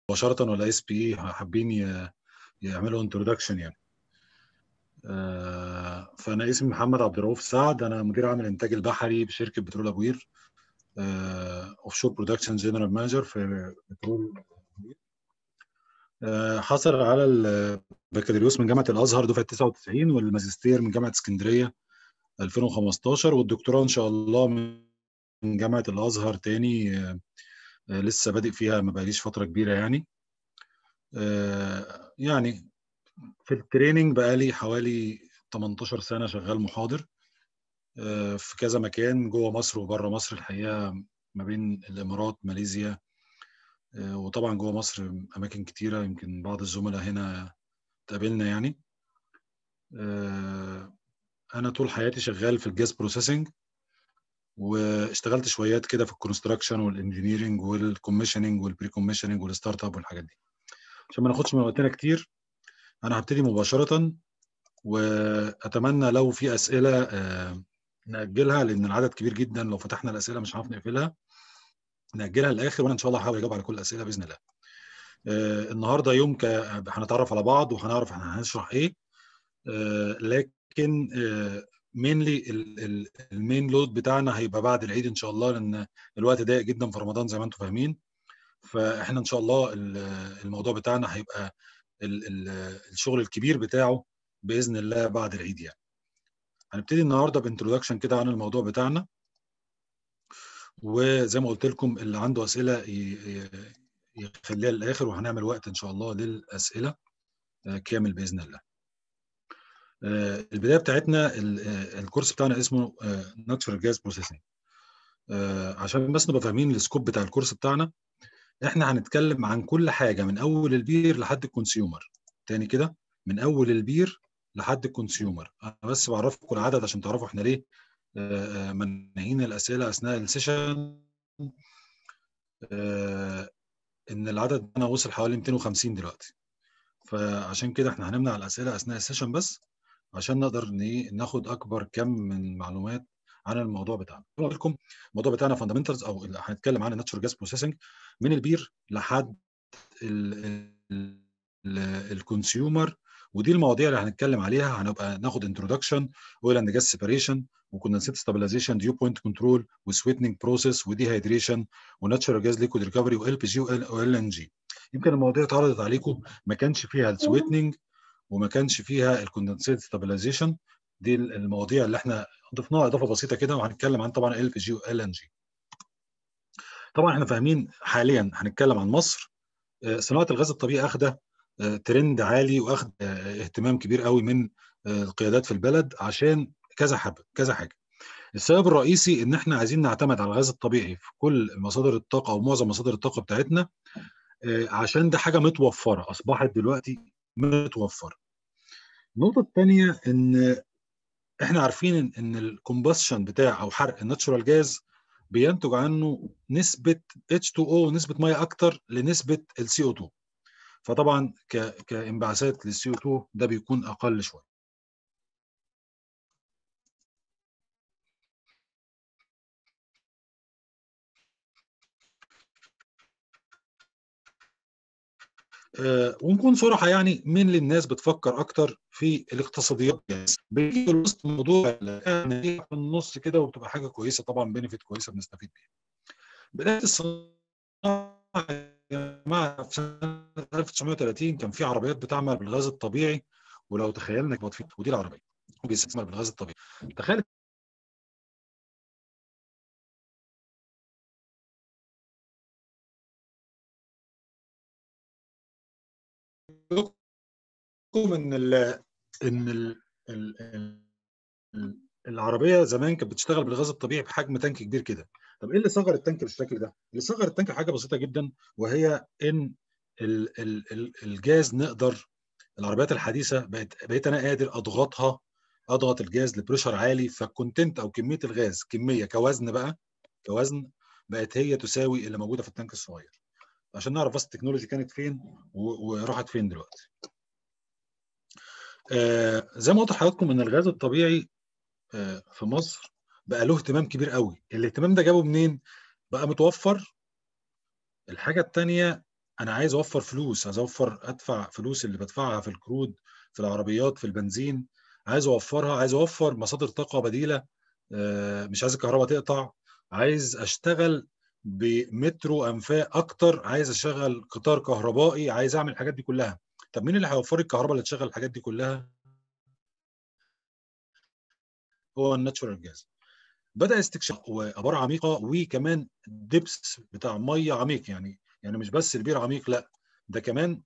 مباشره ولا اس بي اي حابين يعملوا انتروداكشن يعني آه، فانا اسمي محمد عبد الرؤوف سعد انا مدير عام الانتاج البحري بشركه بترول ابوير اوف شور برودكشن جنرال مانجر في بترول آه، حصل على البكالوريوس من جامعه الازهر دفعه 99 والماجستير من جامعه اسكندريه 2015 والدكتوراه ان شاء الله من جامعه الازهر تاني آه، لسه بادئ فيها ما بقاليش فتره كبيره يعني يعني في التريننج بقالي حوالي 18 سنه شغال محاضر في كذا مكان جوه مصر وبره مصر الحقيقه ما بين الامارات ماليزيا وطبعا جوه مصر اماكن كتيره يمكن بعض الزملاء هنا تقابلنا يعني انا طول حياتي شغال في الجاز بروسيسنج واشتغلت شويات كده في الكونستراكشن والانجينيرنج والكوميشننج والبري كوميشننج والستارت اب والحاجات دي عشان ما ناخدش من وقتنا كتير انا هبتدي مباشره واتمنى لو في اسئله ناجلها لان العدد كبير جدا لو فتحنا الاسئله مش هنعرف نقفلها ناجلها للاخر وانا ان شاء الله هحاول اجاوب على كل الاسئله باذن الله النهارده يوم ك... هنتعرف على بعض وهنعرف احنا هنشرح ايه لكن مينلي المين لود بتاعنا هيبقى بعد العيد ان شاء الله لان الوقت ضيق جدا في رمضان زي ما انتم فاهمين فاحنا ان شاء الله الموضوع بتاعنا هيبقى الشغل الكبير بتاعه باذن الله بعد العيد يعني هنبتدي النهارده بانترودكشن كده عن الموضوع بتاعنا وزي ما قلت لكم اللي عنده اسئله يخليها للاخر وهنعمل وقت ان شاء الله للاسئله كامل باذن الله البدايه بتاعتنا الكورس بتاعنا اسمه ناتشورال جاز بروسيسنج عشان بس نبقى فاهمين السكوب بتاع الكورس بتاعنا احنا هنتكلم عن كل حاجه من اول البير لحد الكونسيومر تاني كده من اول البير لحد الكونسيومر انا بس بعرفكم العدد عشان تعرفوا احنا ليه منهين الاسئله اثناء السيشن ان العدد انا وصل حوالي 250 دلوقتي فعشان كده احنا هنمنع الاسئله اثناء السيشن بس عشان نقدر ناخد اكبر كم من معلومات عن الموضوع بتاعنا قلت لكم الموضوع بتاعنا فاندامنتالز او هنتكلم عن الناتشورال جاز بروسيسنج من البير لحد الكونسيومر ودي المواضيع اللي هنتكلم عليها هنبقى ناخد انترودكشن اويل اند جاز سيبريشن وكوندنسيت ستابلايزيشن ديو بوينت كنترول وسويتنج بروسيس ودي هيدريشن وناتشورال جاز ليكويد ريكفري وال بي جي وال ان جي يمكن المواضيع اتعرضت عليكم ما كانش فيها السويتنج وما كانش فيها الكوندنسيت ستابلايزيشن دي المواضيع اللي احنا ضفناها اضافه بسيطه كده وهنتكلم عن طبعا ال بي جي وال ان جي طبعا احنا فاهمين حاليا هنتكلم عن مصر صناعه الغاز الطبيعي اخده ترند عالي واخد اهتمام كبير قوي من القيادات في البلد عشان كذا حاجه كذا حاجه السبب الرئيسي ان احنا عايزين نعتمد على الغاز الطبيعي في كل مصادر الطاقه او معظم مصادر الطاقه بتاعتنا عشان ده حاجه متوفره اصبحت دلوقتي متوفره النقطه الثانيه ان احنا عارفين ان الكومبشن بتاع او حرق الناتشورال جاز بينتج عنه نسبه H2O نسبه ميه اكتر لنسبه ال CO2 فطبعا كانبعاثات لل CO2 ده بيكون اقل شويه أه ونكون صراحه يعني مين للناس بتفكر اكتر في الاقتصاديات بيجي وسط الموضوع يعني في النص كده وبتبقى حاجه كويسه طبعا بنفيت كويسه بنستفيد بيها. بدايه الصناعه يا جماعه في سنه 1930 كان في عربيات بتعمل بالغاز الطبيعي ولو تخيلنا ودي العربيه بيستثمر بالغاز الطبيعي تخيل لكم ان ال ان ال ال العربيه زمان كانت بتشتغل بالغاز الطبيعي بحجم تانك كبير كده طب ايه اللي صغر التانك بالشكل ده اللي صغر التانك حاجه بسيطه جدا وهي ان ال ال ال الجاز نقدر العربيات الحديثه بقت بقيت انا قادر اضغطها اضغط الجاز لبريشر عالي فالكونتنت او كميه الغاز كميه كوزن بقى كوزن بقت هي تساوي اللي موجوده في التانك الصغير عشان نعرف بس التكنولوجي كانت فين وراحت فين دلوقتي آه زي ما قلت لحضراتكم ان الغاز الطبيعي آه في مصر بقى له اهتمام كبير قوي الاهتمام ده جابه منين بقى متوفر الحاجه الثانيه انا عايز اوفر فلوس عايز اوفر ادفع فلوس اللي بدفعها في الكرود في العربيات في البنزين عايز اوفرها عايز اوفر مصادر طاقه بديله مش عايز الكهرباء تقطع عايز اشتغل بمترو انفاق اكتر عايز اشغل قطار كهربائي عايز اعمل الحاجات دي كلها طب مين اللي هيوفر لي الكهرباء اللي تشغل الحاجات دي كلها هو الناتشورال جاز بدا استكشاف وابار عميقه وكمان دبس بتاع ميه عميق يعني يعني مش بس البير عميق لا ده كمان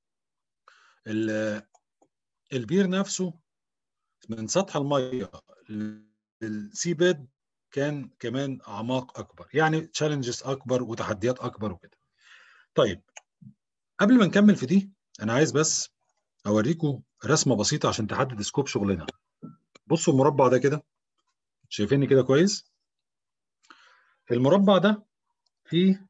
البير نفسه من سطح الميه للسي بيد كان كمان اعماق اكبر يعني تشالنجز اكبر وتحديات اكبر وكده طيب قبل ما نكمل في دي انا عايز بس اوريكم رسمه بسيطه عشان تحدد سكوب شغلنا بصوا المربع ده كده شايفيني كده كويس المربع ده فيه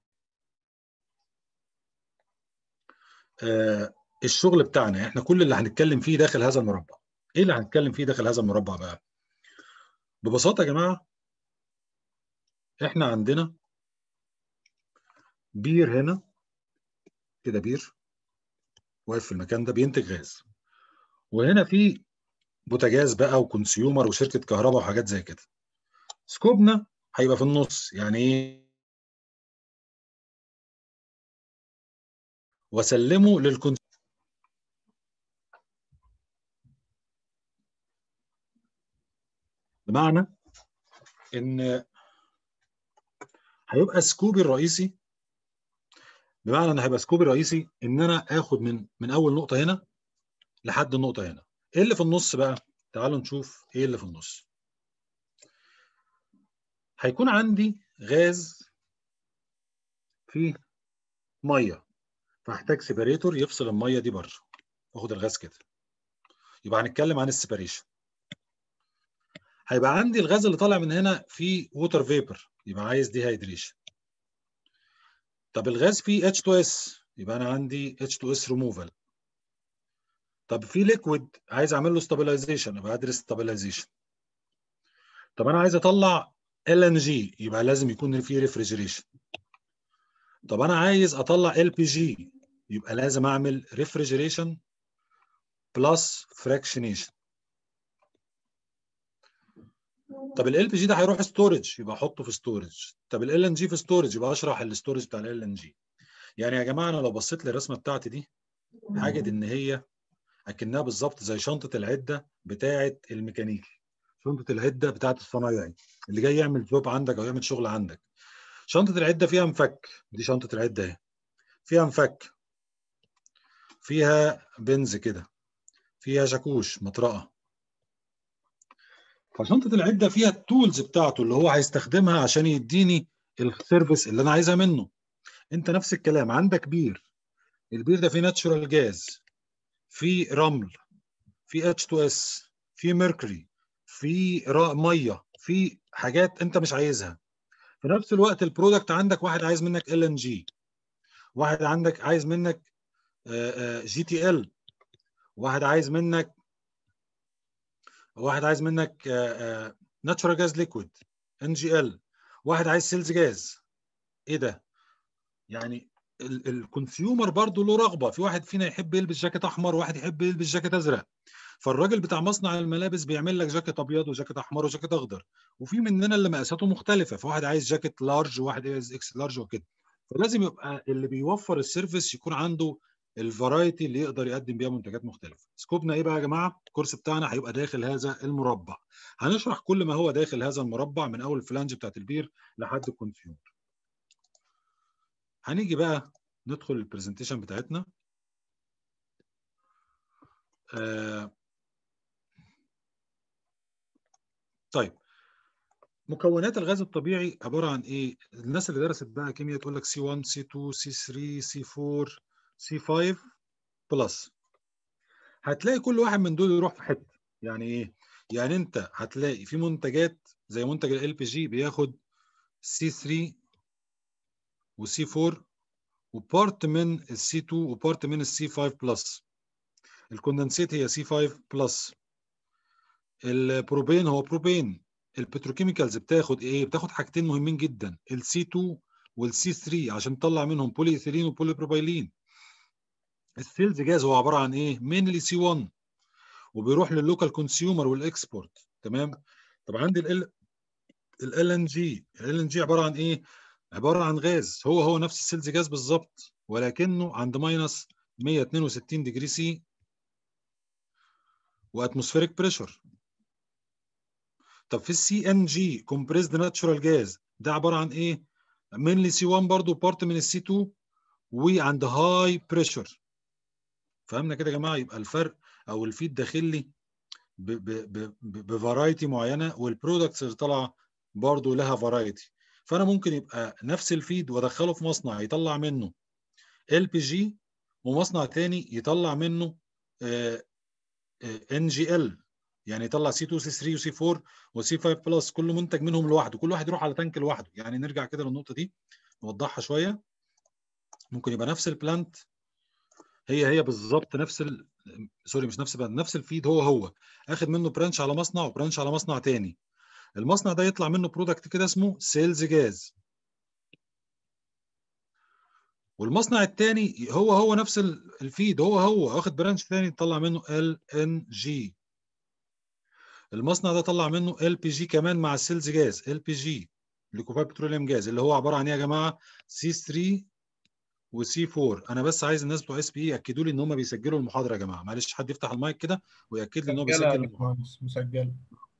آه الشغل بتاعنا احنا كل اللي هنتكلم فيه داخل هذا المربع ايه اللي هنتكلم فيه داخل هذا المربع بقى ببساطه يا جماعه احنا عندنا بير هنا كده بير واقف في المكان ده بينتج غاز وهنا في بوتاجاز بقى وكونسيومر وشركه كهرباء وحاجات زي كده سكوبنا هيبقى في النص يعني ايه واسلمه للكونسيومر بمعنى ان هيبقى سكوبي الرئيسي بمعنى ان هيبقى سكوبي الرئيسي ان انا اخد من من اول نقطه هنا لحد النقطه هنا ايه اللي في النص بقى تعالوا نشوف ايه اللي في النص هيكون عندي غاز فيه ميه فهحتاج سيبريتور يفصل الميه دي بره واخد الغاز كده يبقى هنتكلم عن السيبريشن هيبقى عندي الغاز اللي طالع من هنا فيه ووتر فيبر يبقى عايز دي هيدريشن طب الغاز فيه H2S يبقى انا عندي H2S ريموفال طب في ليكويد عايز اعمل له ستابلايزيشن يبقى ادرس ستابلايزيشن طب انا عايز اطلع LNG يبقى لازم يكون فيه ريفريجريشن طب انا عايز اطلع LPG يبقى لازم اعمل ريفريجريشن بلس فراكشنيشن طب ال LPG ده هيروح ستورج يبقى احطه في ستورج طب ال LNG في ستورج يبقى اشرح الستورج بتاع ال LNG يعني يا جماعه انا لو بصيت للرسمه بتاعتي دي هجد ان هي اكنها بالظبط زي شنطه العده بتاعه الميكانيكي شنطه العده بتاعه الصنايعي اللي جاي يعمل جوب عندك او يعمل شغل عندك شنطه العده فيها مفك دي شنطه العده اهي فيها مفك فيها بنز كده فيها شاكوش مطرقه فشنطه العده فيها التولز بتاعته اللي هو هيستخدمها عشان يديني السيرفيس اللي انا عايزها منه انت نفس الكلام عندك بير البير ده فيه ناتشورال جاز فيه رمل فيه اتش 2 اس فيه ميركوري فيه ميه فيه حاجات انت مش عايزها في نفس الوقت البرودكت عندك واحد عايز منك ال ان جي واحد عندك عايز منك جي تي ال واحد عايز منك واحد عايز منك ناتشورال جاز ليكويد ان جي ال واحد عايز سيلز جاز ايه ده يعني الكونسيومر برضه له رغبه في واحد فينا يحب يلبس جاكيت احمر وواحد يحب يلبس جاكيت ازرق فالراجل بتاع مصنع الملابس بيعمل لك جاكيت ابيض وجاكيت احمر وجاكيت اخضر وفي مننا اللي مقاساته مختلفه فواحد عايز جاكيت لارج وواحد عايز اكس لارج وكده فلازم يبقى اللي بيوفر السيرفيس يكون عنده الفرايتي اللي يقدر يقدم بيها منتجات مختلفه سكوبنا ايه بقى يا جماعه الكورس بتاعنا هيبقى داخل هذا المربع هنشرح كل ما هو داخل هذا المربع من اول الفلانج بتاعت البير لحد الكونسيومر هنيجي بقى ندخل البرزنتيشن بتاعتنا آه طيب مكونات الغاز الطبيعي عباره عن ايه الناس اللي درست بقى كيمياء تقول لك سي 1 سي 2 سي 3 سي 4 سي 5 بلس هتلاقي كل واحد من دول يروح في حته يعني ايه يعني انت هتلاقي في منتجات زي منتج ال بي جي بياخد سي 3 وسي 4 وبارت من السي 2 وبارت من السي 5 بلس الكوندنسيت هي سي 5 بلس البروبين هو بروبين البتروكيميكالز بتاخد ايه بتاخد حاجتين مهمين جدا السي 2 والسي 3 عشان تطلع منهم بولي ايثيلين وبولي بروبايلين السيلز جاز هو عباره عن ايه مينلي سي 1 وبيروح لللوكال كونسيومر والاكسبورت تمام طب عندي ال ال ان جي ال ان جي عباره عن ايه عباره عن غاز هو هو نفس السيلز جاز بالظبط ولكنه عند ماينس 162 ديجري سي واتموسفيريك بريشر طب في السي ان جي كومبريسد ناتشورال جاز ده عباره عن ايه مينلي سي 1 برضه بارت من السي 2 وعند هاي بريشر فهمنا كده يا جماعه يبقى الفرق او الفيد داخل لي بفرايتي معينه والبرودكتس اللي طالعه برضه لها فرايتي فانا ممكن يبقى نفس الفيد وادخله في مصنع يطلع منه ال بي جي ومصنع تاني يطلع منه ان جي ال يعني يطلع سي 2 سي 3 وسي 4 وسي 5 بلس كل منتج منهم لوحده كل واحد يروح على تانك لوحده يعني نرجع كده للنقطه دي نوضحها شويه ممكن يبقى نفس البلانت هي هي بالظبط نفس ال... سوري مش نفس البلانت نفس الفيد هو هو اخد منه برانش على مصنع وبرانش على مصنع تاني المصنع ده يطلع منه برودكت كده اسمه سيلز جاز والمصنع الثاني هو هو نفس الفيد هو هو واخد برانش ثاني يطلع منه ال ان جي المصنع ده طلع منه ال بي جي كمان مع السيلز جاز ال بي جي ليكوفايد بتروليوم جاز اللي هو عباره عن ايه يا جماعه سي 3 وسي 4 انا بس عايز الناس بتوع اس بي ياكدوا لي ان هم بيسجلوا المحاضره يا جماعه معلش حد يفتح المايك كده وياكد لي ان هو بيسجل مسجله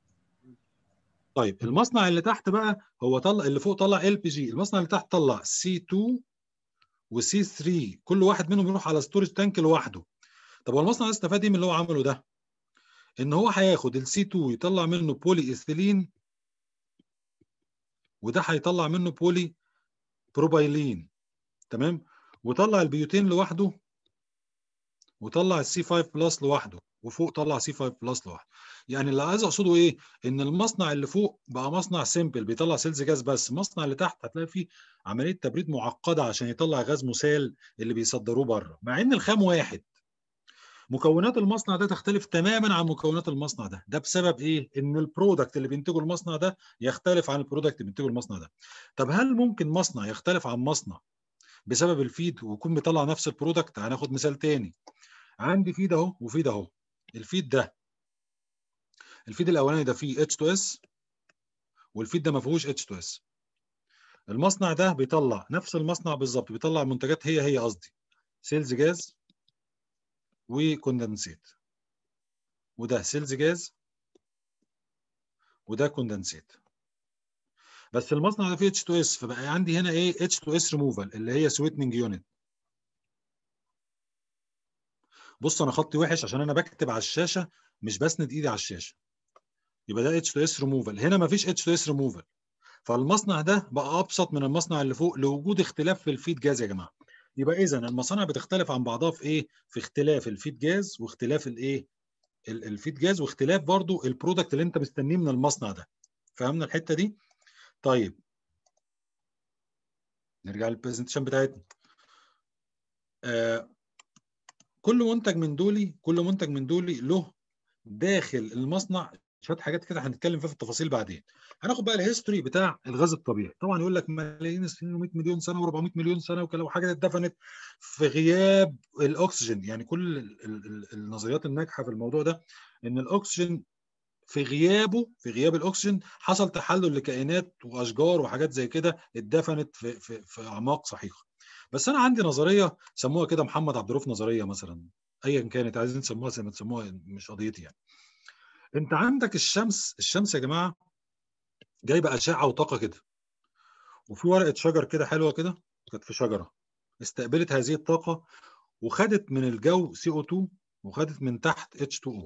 طيب المصنع اللي تحت بقى هو طلع اللي فوق طلع ال بي جي المصنع اللي تحت طلع سي 2 وسي 3 كل واحد منهم يروح على ستورج تانك لوحده طب هو المصنع ده استفاد ايه من اللي هو عمله ده ان هو هياخد السي 2 يطلع منه بولي ايثيلين وده هيطلع منه بولي بروبايلين تمام وطلع البيوتين لوحده وطلع السي 5 بلس لوحده وفوق طلع سي 5 بلس لوحده يعني اللي عايز اقصده ايه ان المصنع اللي فوق بقى مصنع سيمبل بيطلع سيلز جاز بس المصنع اللي تحت هتلاقي فيه عمليه تبريد معقده عشان يطلع غاز مسال اللي بيصدروه بره مع ان الخام واحد مكونات المصنع ده تختلف تماما عن مكونات المصنع ده ده بسبب ايه ان البرودكت اللي بينتجه المصنع ده يختلف عن البرودكت اللي بينتجه المصنع ده طب هل ممكن مصنع يختلف عن مصنع بسبب الفيد ويكون بيطلع نفس البرودكت هناخد مثال تاني عندي فيد اهو وفيد اهو الفيد ده الفيد الاولاني ده فيه H2S والفيد ده ما فيهوش H2S المصنع ده بيطلع نفس المصنع بالظبط بيطلع منتجات هي هي قصدي سيلز جاز وكوندنسيت وده سيلز جاز وده كوندنسيت بس المصنع ده فيه H2S فبقى عندي هنا ايه H2S ريموفال اللي هي سويتنج يونت بص انا خطي وحش عشان انا بكتب على الشاشه مش بسند ايدي على الشاشه يبقى ده H2S ريموفال هنا مفيش H2S ريموفال فالمصنع ده بقى ابسط من المصنع اللي فوق لوجود اختلاف في الفيد جاز يا جماعه يبقى اذا المصانع بتختلف عن بعضها في ايه في اختلاف الفيد جاز واختلاف الايه الفيد جاز واختلاف برضو البرودكت اللي انت مستنيه من المصنع ده فهمنا الحته دي طيب نرجع للبرزنتيشن بتاعتنا آه كل منتج من دولي كل منتج من دولي له داخل المصنع شويه حاجات كده هنتكلم فيها في التفاصيل بعدين هناخد بقى الهيستوري بتاع الغاز الطبيعي طبعا يقول لك ملايين السنين و100 مليون سنه و400 مليون سنه وكلام وحاجات اتدفنت في غياب الاكسجين يعني كل النظريات الناجحه في الموضوع ده ان الاكسجين في غيابه في غياب الاكسجين حصل تحلل لكائنات واشجار وحاجات زي كده اتدفنت في في في اعماق صحيحه بس انا عندي نظريه سموها كده محمد عبد الرؤوف نظريه مثلا ايا كانت عايزين تسموها زي ما تسموها مش قضيتي يعني انت عندك الشمس الشمس يا جماعه جايبه اشعه وطاقه كده وفي ورقه شجر كده حلوه كده كانت في شجره استقبلت هذه الطاقه وخدت من الجو CO2 وخدت من تحت H2O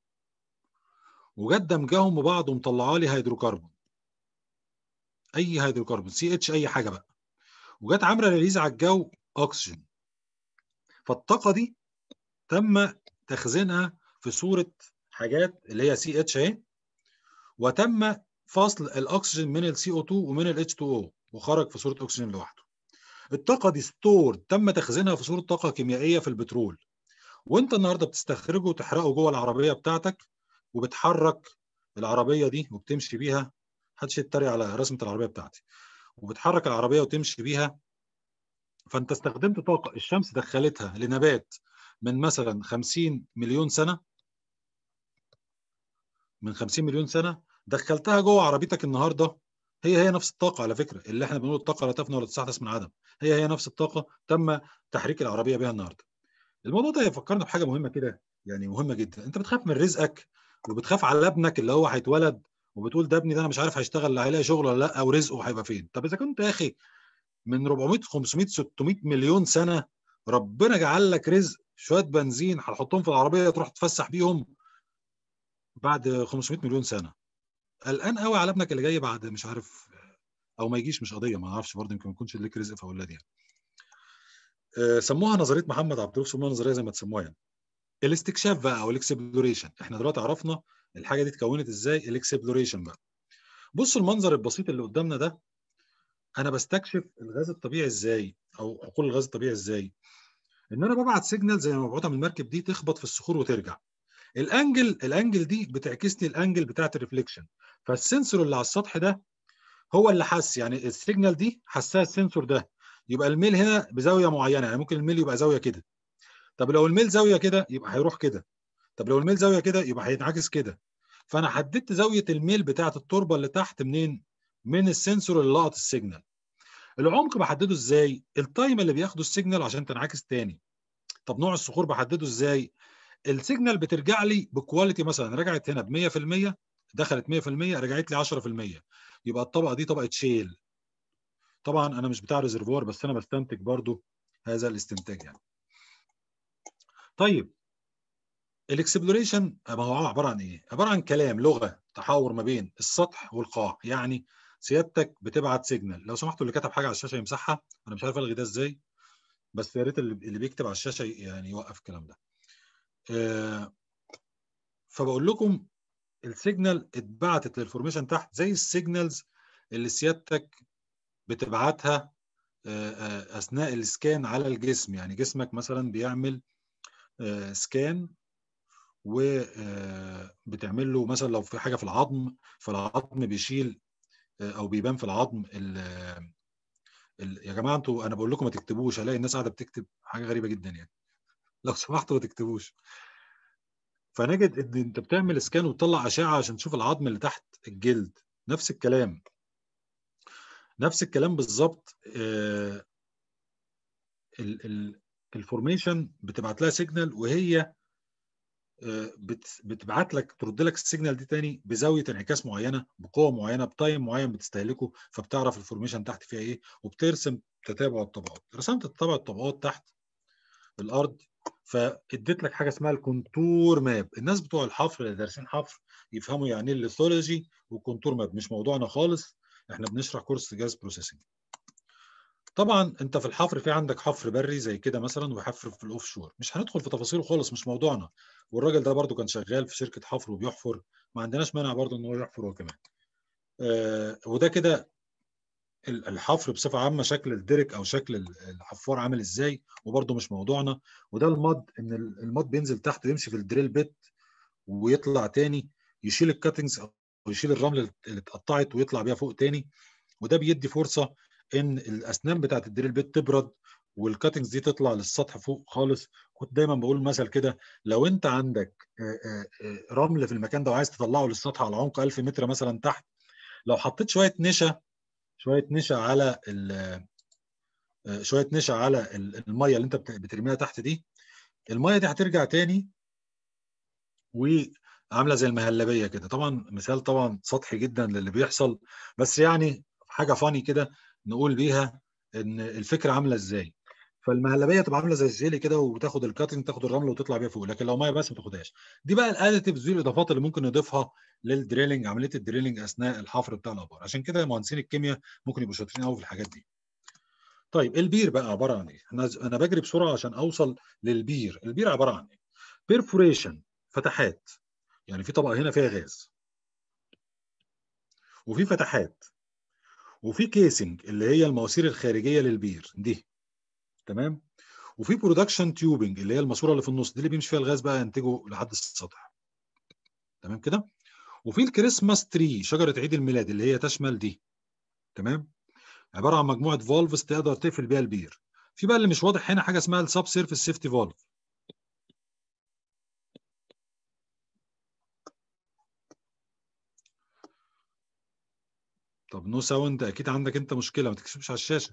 وجت دمجهم ببعض ومطلعه لي هيدروكربون اي هيدروكربون سي اتش اي حاجه بقى وجت عامله ريليز على الجو اكسجين فالطاقه دي تم تخزينها في صوره حاجات اللي هي سي اتش اهي وتم فصل الاكسجين من السي او 2 ومن الاتش 2 او وخرج في صوره اكسجين لوحده الطاقه دي ستور تم تخزينها في صوره طاقه كيميائيه في البترول وانت النهارده بتستخرجه وتحرقه جوه العربيه بتاعتك وبتحرك العربيه دي وبتمشي بيها محدش يتريق على رسمه العربيه بتاعتي وبتحرك العربيه وتمشي بيها فانت استخدمت طاقه الشمس دخلتها لنبات من مثلا 50 مليون سنه من 50 مليون سنه دخلتها جوه عربيتك النهارده هي هي نفس الطاقه على فكره اللي احنا بنقول الطاقه لا تفنى ولا تستحدث من عدم هي هي نفس الطاقه تم تحريك العربيه بها النهارده الموضوع ده يفكرنا بحاجه مهمه كده يعني مهمه جدا انت بتخاف من رزقك وبتخاف على ابنك اللي هو هيتولد وبتقول ده ابني ده انا مش عارف هيشتغل هيلاقي شغل ولا لا او رزقه هيبقى فين طب اذا كنت يا اخي من 400 500 600 مليون سنه ربنا جعل لك رزق شويه بنزين هتحطهم في العربيه تروح تتفسح بيهم بعد 500 مليون سنه قلقان قوي على ابنك اللي جاي بعد مش عارف او ما يجيش مش قضيه ما اعرفش برضه يمكن ما يكونش ليك رزق في اولاد يعني أه سموها نظريه محمد عبد الرؤوف سموها نظريه زي ما تسموها يعني الاستكشاف بقى او الاكسبلوريشن احنا دلوقتي عرفنا الحاجه دي اتكونت ازاي الاكسبلوريشن بقى بصوا المنظر البسيط اللي قدامنا ده انا بستكشف الغاز الطبيعي ازاي او حقول الغاز الطبيعي ازاي ان انا ببعت سيجنال زي ما مبعوثه من المركب دي تخبط في الصخور وترجع الانجل الانجل دي بتعكس لي الانجل بتاعه الريفليكشن فالسنسور اللي على السطح ده هو اللي حس يعني السيجنال دي حسها السنسور ده يبقى الميل هنا بزاويه معينه يعني ممكن الميل يبقى زاويه كده طب لو الميل زاويه كده يبقى هيروح كده طب لو الميل زاويه كده يبقى هينعكس كده فانا حددت زاويه الميل بتاعه التربه اللي تحت منين من السنسور اللي لقط السيجنال العمق بحدده ازاي التايم اللي بياخده السيجنال عشان تنعكس تاني طب نوع الصخور بحدده ازاي السيجنال بترجع لي بكواليتي مثلا رجعت هنا ب 100% دخلت 100% رجعت لي 10% يبقى الطبقه دي طبقه شيل طبعا انا مش بتاع ريزرفوار بس انا بستنتج برضو هذا الاستنتاج يعني طيب الاكسبلوريشن ما هو عباره عن ايه عباره عن كلام لغه تحاور ما بين السطح والقاع يعني سيادتك بتبعت سيجنال لو سمحتوا اللي كتب حاجه على الشاشه يمسحها انا مش عارف الغي ده ازاي بس يا ريت اللي بيكتب على الشاشه يعني يوقف الكلام ده آه فبقول لكم السيجنال اتبعتت للفورميشن تحت زي السيجنالز اللي سيادتك بتبعتها اثناء السكان على الجسم يعني جسمك مثلا بيعمل سكان وبتعمل له مثلا لو في حاجه في العظم فالعظم بيشيل او بيبان في العظم ال ال يا جماعه انتوا انا بقول لكم ما تكتبوش الاقي الناس قاعده بتكتب حاجه غريبه جدا يعني لو سمحتوا ما تكتبوش فنجد ان انت بتعمل سكان وتطلع اشعه عشان تشوف العظم اللي تحت الجلد نفس الكلام نفس الكلام بالظبط آه الفورميشن بتبعت لها سيجنال وهي آه بتبعت لك ترد لك السيجنال دي تاني بزاويه انعكاس معينه بقوه معينه بتايم معين بتستهلكه فبتعرف الفورميشن تحت فيها ايه وبترسم تتابع الطبقات رسمت تتابع الطبقات تحت الارض فاديت لك حاجه اسمها الكونتور ماب الناس بتوع الحفر اللي دارسين حفر يفهموا يعني ايه الليثولوجي والكونتور ماب مش موضوعنا خالص احنا بنشرح كورس جاز بروسيسنج طبعا انت في الحفر في عندك حفر بري زي كده مثلا وحفر في الاوف شور مش هندخل في تفاصيله خالص مش موضوعنا والراجل ده برده كان شغال في شركه حفر وبيحفر ما عندناش مانع برده ان هو يحفر هو كمان آه وده كده الحفر بصفه عامه شكل الديرك او شكل الحفار عامل ازاي وبرده مش موضوعنا وده المض ان المض بينزل تحت ويمشي في الدريل بيت ويطلع تاني يشيل الكاتنجز او يشيل الرمل اللي اتقطعت ويطلع بيها فوق تاني وده بيدي فرصه ان الاسنان بتاعت الدريل بيت تبرد والكاتنجز دي تطلع للسطح فوق خالص كنت دايما بقول مثل كده لو انت عندك رمل في المكان ده وعايز تطلعه للسطح على عمق 1000 متر مثلا تحت لو حطيت شويه نشا شويه نشا على شويه نشا على الميه اللي انت بترميها تحت دي الميه دي هترجع تاني وعامله زي المهلبيه كده طبعا مثال طبعا سطحي جدا للي بيحصل بس يعني حاجه فاني كده نقول بيها ان الفكره عامله ازاي فالمهلبيه تبقى عامله زي الجيلي كده وتاخد الكاتنج تاخد الرمله وتطلع بيها فوق لكن لو ميه بس ما تاخدهاش دي بقى الاديتيفز دي الاضافات اللي ممكن نضيفها للدريلنج عمليه الدريلنج اثناء الحفر بتاع الابار عشان كده مهندسين الكيمياء ممكن يبقوا شاطرين قوي في الحاجات دي طيب البير بقى عباره عن ايه انا انا بجري بسرعه عشان اوصل للبير البير عباره عن ايه بيرفوريشن فتحات يعني في طبقه هنا فيها غاز وفي فتحات وفي كيسنج اللي هي المواسير الخارجيه للبير دي تمام وفي برودكشن تيوبنج اللي هي الماسوره اللي في النص دي اللي بيمشي فيها الغاز بقى ينتجه لحد السطح تمام كده وفي الكريسماس تري شجره عيد الميلاد اللي هي تشمل دي تمام عباره عن مجموعه فولفز تقدر تقفل بيها البير في بقى اللي مش واضح هنا حاجه اسمها السب سيرفيس سيفتي فولف طب نو ساوند اكيد عندك انت مشكله ما تكتبش على الشاشه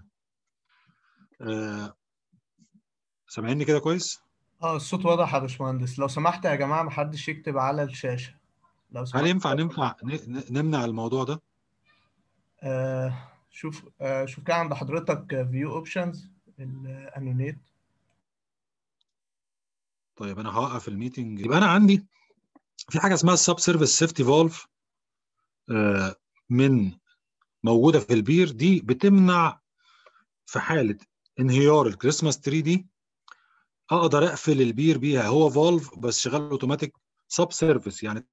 آه سامعيني كده كويس اه الصوت واضح يا باشمهندس لو سمحت يا جماعة محدش يكتب على الشاشة لو هل سمحت ينفع ننفع ن- ن- نمنع الموضوع ده آه شوف آه شوف كده عند حضرتك فيو اوبشنز الانونيت طيب انا هوقف الميتنج يبقى انا عندي في حاجه اسمها السب سيرفيس سيفتي فولف من موجوده في البير دي بتمنع في حاله انهيار الكريسماس تري دي اقدر اقفل البير بيها هو فولف بس شغال اوتوماتيك سب سيرفيس يعني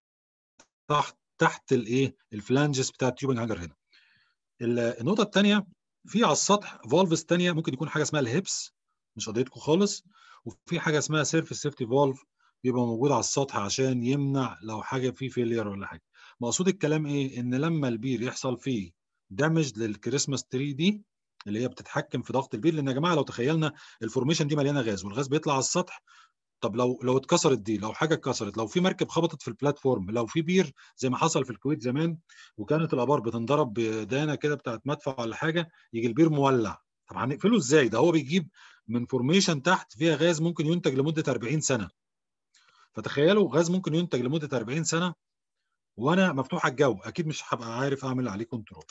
تحت تحت الايه الفلانجز بتاع التيوبنج هانجر هنا ال- النقطه الثانيه في على السطح فولفز ثانيه ممكن يكون حاجه اسمها الهيبس مش قضيتكم خالص وفي حاجه اسمها سيرفيس سيفتي فولف بيبقى موجود على السطح عشان يمنع لو حاجه فيه فيلير ولا حاجه مقصود الكلام ايه ان لما البير يحصل فيه دامج للكريسماس تري دي اللي هي بتتحكم في ضغط البير لان يا جماعه لو تخيلنا الفورميشن دي مليانه غاز والغاز بيطلع على السطح طب لو لو اتكسرت دي لو حاجه اتكسرت لو في مركب خبطت في البلاتفورم لو في بير زي ما حصل في الكويت زمان وكانت الابار بتنضرب بدانه كده بتاعت مدفع ولا حاجه يجي البير مولع طب هنقفله ازاي ده هو بيجيب من فورميشن تحت فيها غاز ممكن ينتج لمده 40 سنه فتخيلوا غاز ممكن ينتج لمده 40 سنه وانا مفتوح على الجو اكيد مش هبقى عارف اعمل عليه كنترول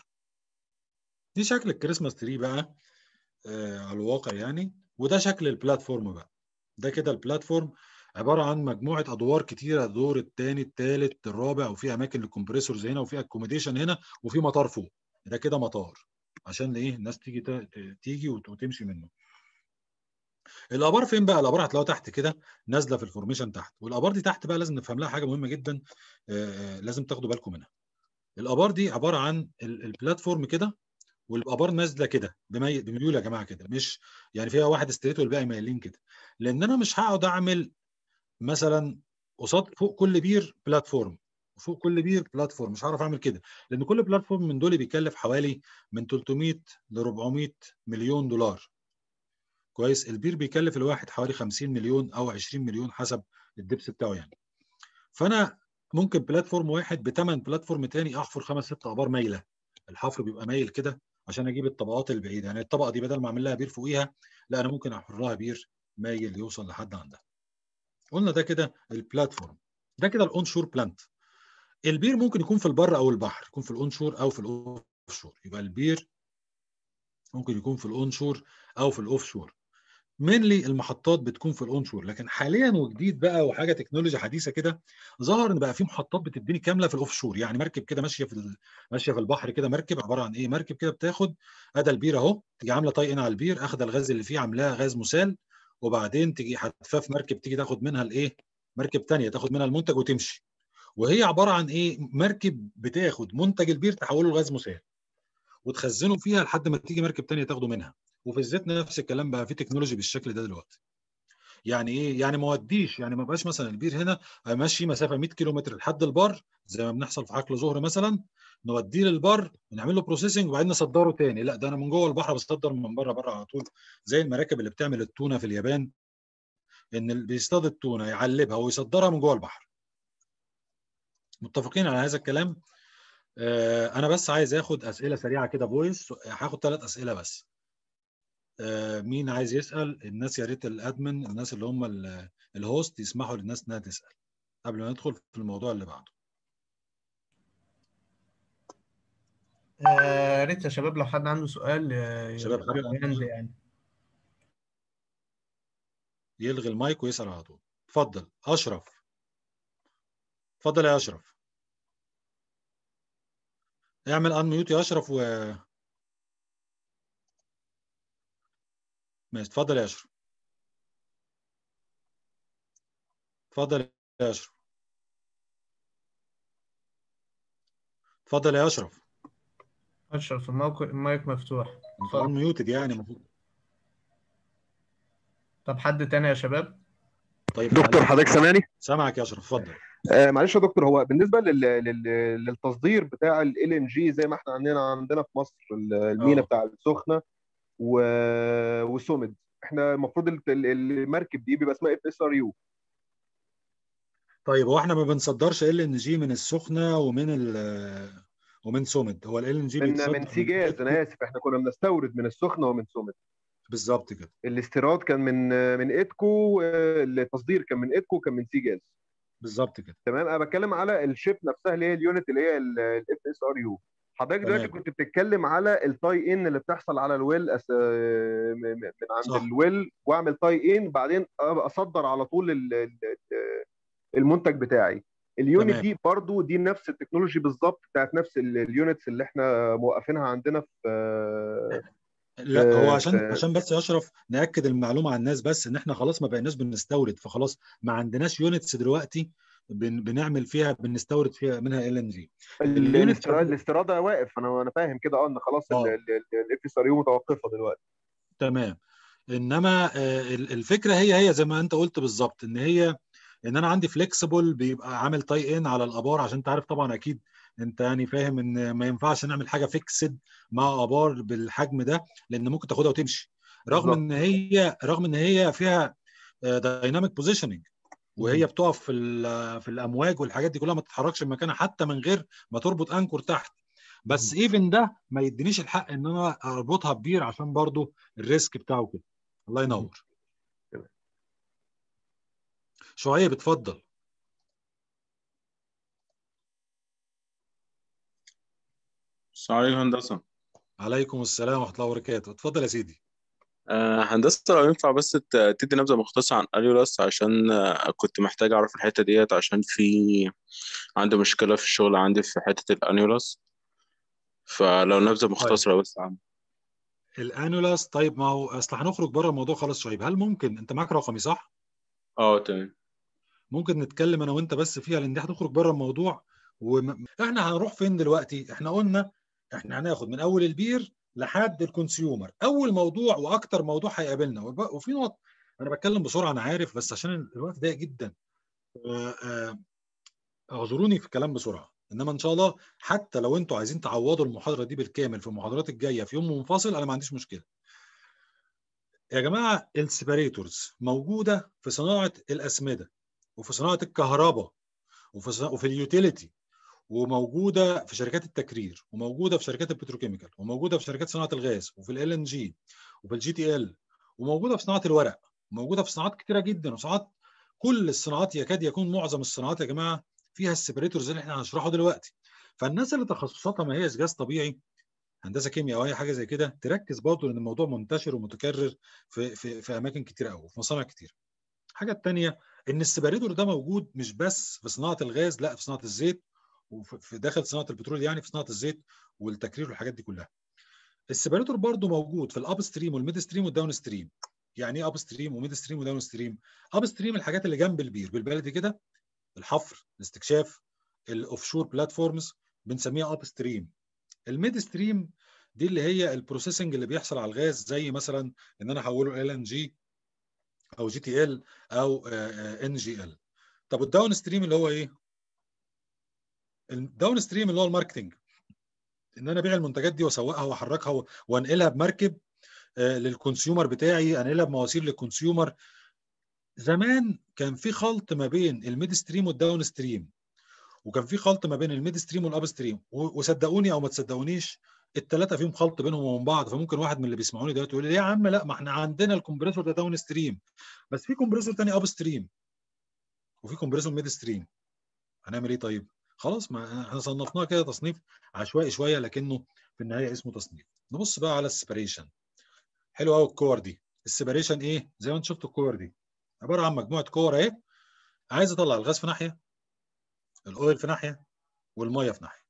دي شكل الكريسماس تري بقى آه على الواقع يعني وده شكل البلاتفورم بقى ده كده البلاتفورم عباره عن مجموعه ادوار كتيره الدور الثاني الثالث الرابع وفي اماكن للكمبريسورز هنا وفي اكوموديشن هنا وفي مطار فوق ده كده مطار عشان ايه الناس تيجي ت- ت- تيجي وت- وتمشي منه الابار فين بقى الابار هتلاقوها تحت كده نازله في الفورميشن تحت والابار دي تحت بقى لازم نفهم لها حاجه مهمه جدا آه، آه، لازم تاخدوا بالكم منها الابار دي عباره عن ال- البلاتفورم كده والابار نازله كده بمي... بميول يا جماعه كده مش يعني فيها واحد ستريت والباقي مايلين كده لان انا مش هقعد اعمل مثلا قصاد فوق كل بير بلاتفورم فوق كل بير بلاتفورم مش هعرف اعمل كده لان كل بلاتفورم من دول بيكلف حوالي من 300 ل 400 مليون دولار كويس البير بيكلف الواحد حوالي 50 مليون او 20 مليون حسب الدبس بتاعه يعني فانا ممكن بلاتفورم واحد بثمن بلاتفورم تاني احفر خمس ست ابار مايله الحفر بيبقى مايل كده عشان اجيب الطبقات البعيده يعني الطبقه دي بدل ما اعمل لها بير فوقيها لا انا ممكن احفر لها بير مايل يوصل لحد عندها قلنا ده كده البلاتفورم ده كده الاون شور بلانت البير ممكن يكون في البر او البحر يكون في الاون شور او في الاوف شور يبقى البير ممكن يكون في الاون شور او في الاوف شور مينلي المحطات بتكون في الاون شور لكن حاليا وجديد بقى وحاجه تكنولوجيا حديثه كده ظهر ان بقى في محطات بتديني كامله في الاوف شور يعني مركب كده ماشيه في ال- ماشيه في البحر كده مركب عباره عن ايه مركب كده بتاخد ادى البير اهو تيجي عامله طايقين على البير اخد الغاز اللي فيه عاملاه غاز مسال وبعدين تيجي حتفاه في مركب تيجي تاخد منها الايه مركب تانية تاخد منها المنتج وتمشي وهي عباره عن ايه مركب بتاخد منتج البير تحوله لغاز مسال وتخزنه فيها لحد ما تيجي مركب تانية تاخده منها وفي الزيت نفس الكلام بقى في تكنولوجي بالشكل ده دلوقتي يعني ايه يعني ما وديش يعني ما بقاش مثلا البير هنا ماشي مسافه 100 كيلو متر لحد البر زي ما بنحصل في حقل ظهر مثلا نوديه للبر ونعمل له بروسيسنج وبعدين نصدره تاني لا ده انا من جوه البحر بصدر من بره بره على طول زي المراكب اللي بتعمل التونه في اليابان ان اللي بيصطاد التونه يعلبها ويصدرها من جوه البحر متفقين على هذا الكلام آه انا بس عايز اخد اسئله سريعه كده فويس هاخد ثلاث اسئله بس آه مين عايز يسال الناس يا ريت الادمن الناس اللي هم ال- الهوست يسمحوا للناس انها تسال قبل ما ندخل في الموضوع اللي بعده آه، يا ريت يا شباب لو حد عنده سؤال آه، شباب يرفع حد عنده الهاند سؤال؟ يعني يلغي المايك ويسال على طول اتفضل اشرف اتفضل يا اشرف اعمل ان ميوت يا اشرف و ماشي اتفضل يا اشرف اتفضل يا اشرف اتفضل يا اشرف اشرف الموقع المايك مفتوح انت اتفضل ان ميوتد يعني المفروض طب حد تاني يا شباب طيب دكتور تعالى. حضرتك سامعني؟ سامعك يا اشرف اتفضل آه معلش يا دكتور هو بالنسبه لل... لل... للتصدير بتاع ال ان جي زي ما احنا عندنا عندنا في مصر المينا اه بتاع السخنه و... وسومد احنا المفروض ال- ال- المركب دي بيبقى اسمها اف اس ار يو طيب هو احنا ما بنصدرش ال ان جي من السخنه ومن ال ومن سومد هو ال ان جي من بيتصدر من سي جاز انا اسف احنا كنا بنستورد من السخنه ومن سومد بالظبط كده الاستيراد كان من من ايدكو آه، التصدير كان من ايدكو كان من سي جاز بالظبط كده تمام انا بتكلم على الشيب نفسها اللي هي اليونت اللي هي الاف اس ار يو حضرتك دلوقتي تمام كنت بتتكلم على التاي ان اللي بتحصل على الويل أس... آه، م- م- من عند صح الويل واعمل تاي ان بعدين اصدر على طول ال- ال- ال- المنتج بتاعي اليونت تمام دي برضو دي نفس التكنولوجي بالظبط بتاعت نفس ال- اليونتس اللي احنا موقفينها عندنا في آه، لا هو في عشان في عشان بس يا اشرف ناكد المعلومه على الناس بس ان احنا خلاص ما بقيناش بنستورد فخلاص ما عندناش يونتس دلوقتي بن بنعمل فيها بنستورد فيها منها ال ان جي اليونتس الاستيراد الاستيراد واقف انا انا فاهم كده اه ان خلاص اه الاف اس ار يو متوقفه دلوقتي تمام انما آه، ال- الفكره هي هي زي ما انت قلت بالظبط ان هي ان انا عندي فليكسيبل بيبقى عامل تاي ان على الابار عشان انت عارف طبعا اكيد انت يعني فاهم ان ما ينفعش نعمل حاجه فيكسد مع ابار بالحجم ده لان ممكن تاخدها وتمشي رغم بالظبط ان هي رغم ان هي فيها دايناميك بوزيشننج وهي مهم. بتقف في ال- في الامواج والحاجات دي كلها ما تتحركش من مكانها حتى من غير ما تربط انكر تحت بس مهم. ايفن ده ما يدينيش الحق ان انا اربطها ببير عشان برضو الريسك بتاعه كده الله مهم. ينور تمام. شعيب اتفضل السلام عليكم هندسة عليكم السلام ورحمه الله وبركاته اتفضل يا سيدي آه، هندسة لو ينفع بس ت- تدي نبذة مختصرة عن أريولاس عشان آه، كنت محتاج أعرف الحتة ديت عشان في عندي مشكلة في الشغل عندي في حتة الأنيولاس فلو نبذة طيب مختصرة بس عن الانولاس طيب ما هو اصل هنخرج بره الموضوع خالص شعيب هل ممكن انت معاك رقمي صح اه تمام ممكن نتكلم انا وانت بس فيها لان دي هتخرج بره الموضوع واحنا هنروح فين دلوقتي احنا قلنا احنا هناخد من اول البير لحد الكونسيومر اول موضوع واكتر موضوع هيقابلنا وب- وفي نقط انا بتكلم بسرعه انا عارف بس عشان الوقت ضيق جدا آه، آه، اعذروني في الكلام بسرعه انما ان شاء الله حتى لو انتوا عايزين تعوضوا المحاضره دي بالكامل في المحاضرات الجايه في يوم منفصل انا ما عنديش مشكله يا جماعه السيبريتورز موجوده في صناعه الاسمده وفي صناعه الكهرباء وفي صنا- وفي اليوتيليتي وموجوده في شركات التكرير وموجوده في شركات البتروكيميكال وموجوده في شركات صناعه الغاز وفي ال ان جي وفي الجي تي ال وموجوده في صناعه الورق وموجوده في صناعات كتيره جدا وصناعات كل الصناعات يكاد يكون معظم الصناعات يا جماعه فيها السيبريتورز اللي احنا هنشرحه دلوقتي فالناس اللي تخصصاتها ما هيش غاز طبيعي هندسه كيمياء او اي حاجه زي كده تركز برضه لان الموضوع منتشر ومتكرر في في في اماكن كتيره قوي في مصانع كتير الحاجه الثانيه ان السيبريتور ده موجود مش بس في صناعه الغاز لا في صناعه الزيت وفي في داخل صناعه البترول يعني في صناعه الزيت والتكرير والحاجات دي كلها السيبريتور برضو موجود في الاب ستريم والميد ستريم والداون ستريم يعني ايه اب ستريم وميد ستريم وداون ستريم اب ستريم الحاجات اللي جنب البير بالبلدي كده الحفر الاستكشاف الاوفشور بلاتفورمز بنسميها اب ستريم الميد ستريم دي اللي هي البروسيسنج اللي بيحصل على الغاز زي مثلا ان انا احوله ال ان جي او جي تي ال او ان جي ال طب الداون ستريم اللي هو ايه الداون ستريم اللي هو الماركتنج ان انا ابيع المنتجات دي واسوقها واحركها وانقلها بمركب للكونسيومر بتاعي انقلها بمواسير للكونسيومر زمان كان في خلط ما بين الميد ستريم والداون ستريم وكان في خلط ما بين الميد ستريم والاب ستريم وصدقوني او ما تصدقونيش الثلاثه فيهم خلط بينهم وبين بعض فممكن واحد من اللي بيسمعوني دلوقتي يقول لي يا عم لا ما احنا عندنا الكمبريسور ده داون ستريم بس في كمبريسور ثاني اب ستريم وفي كمبريسور ميد ستريم هنعمل ايه طيب؟ خلاص ما احنا صنفناه كده تصنيف عشوائي شويه لكنه في النهايه اسمه تصنيف نبص بقى على السيبريشن حلو قوي الكور دي السيبريشن ايه زي ما انت شفت الكور دي عباره عن مجموعه كور اهي عايز اطلع الغاز في ناحيه الاويل في ناحيه والميه في ناحيه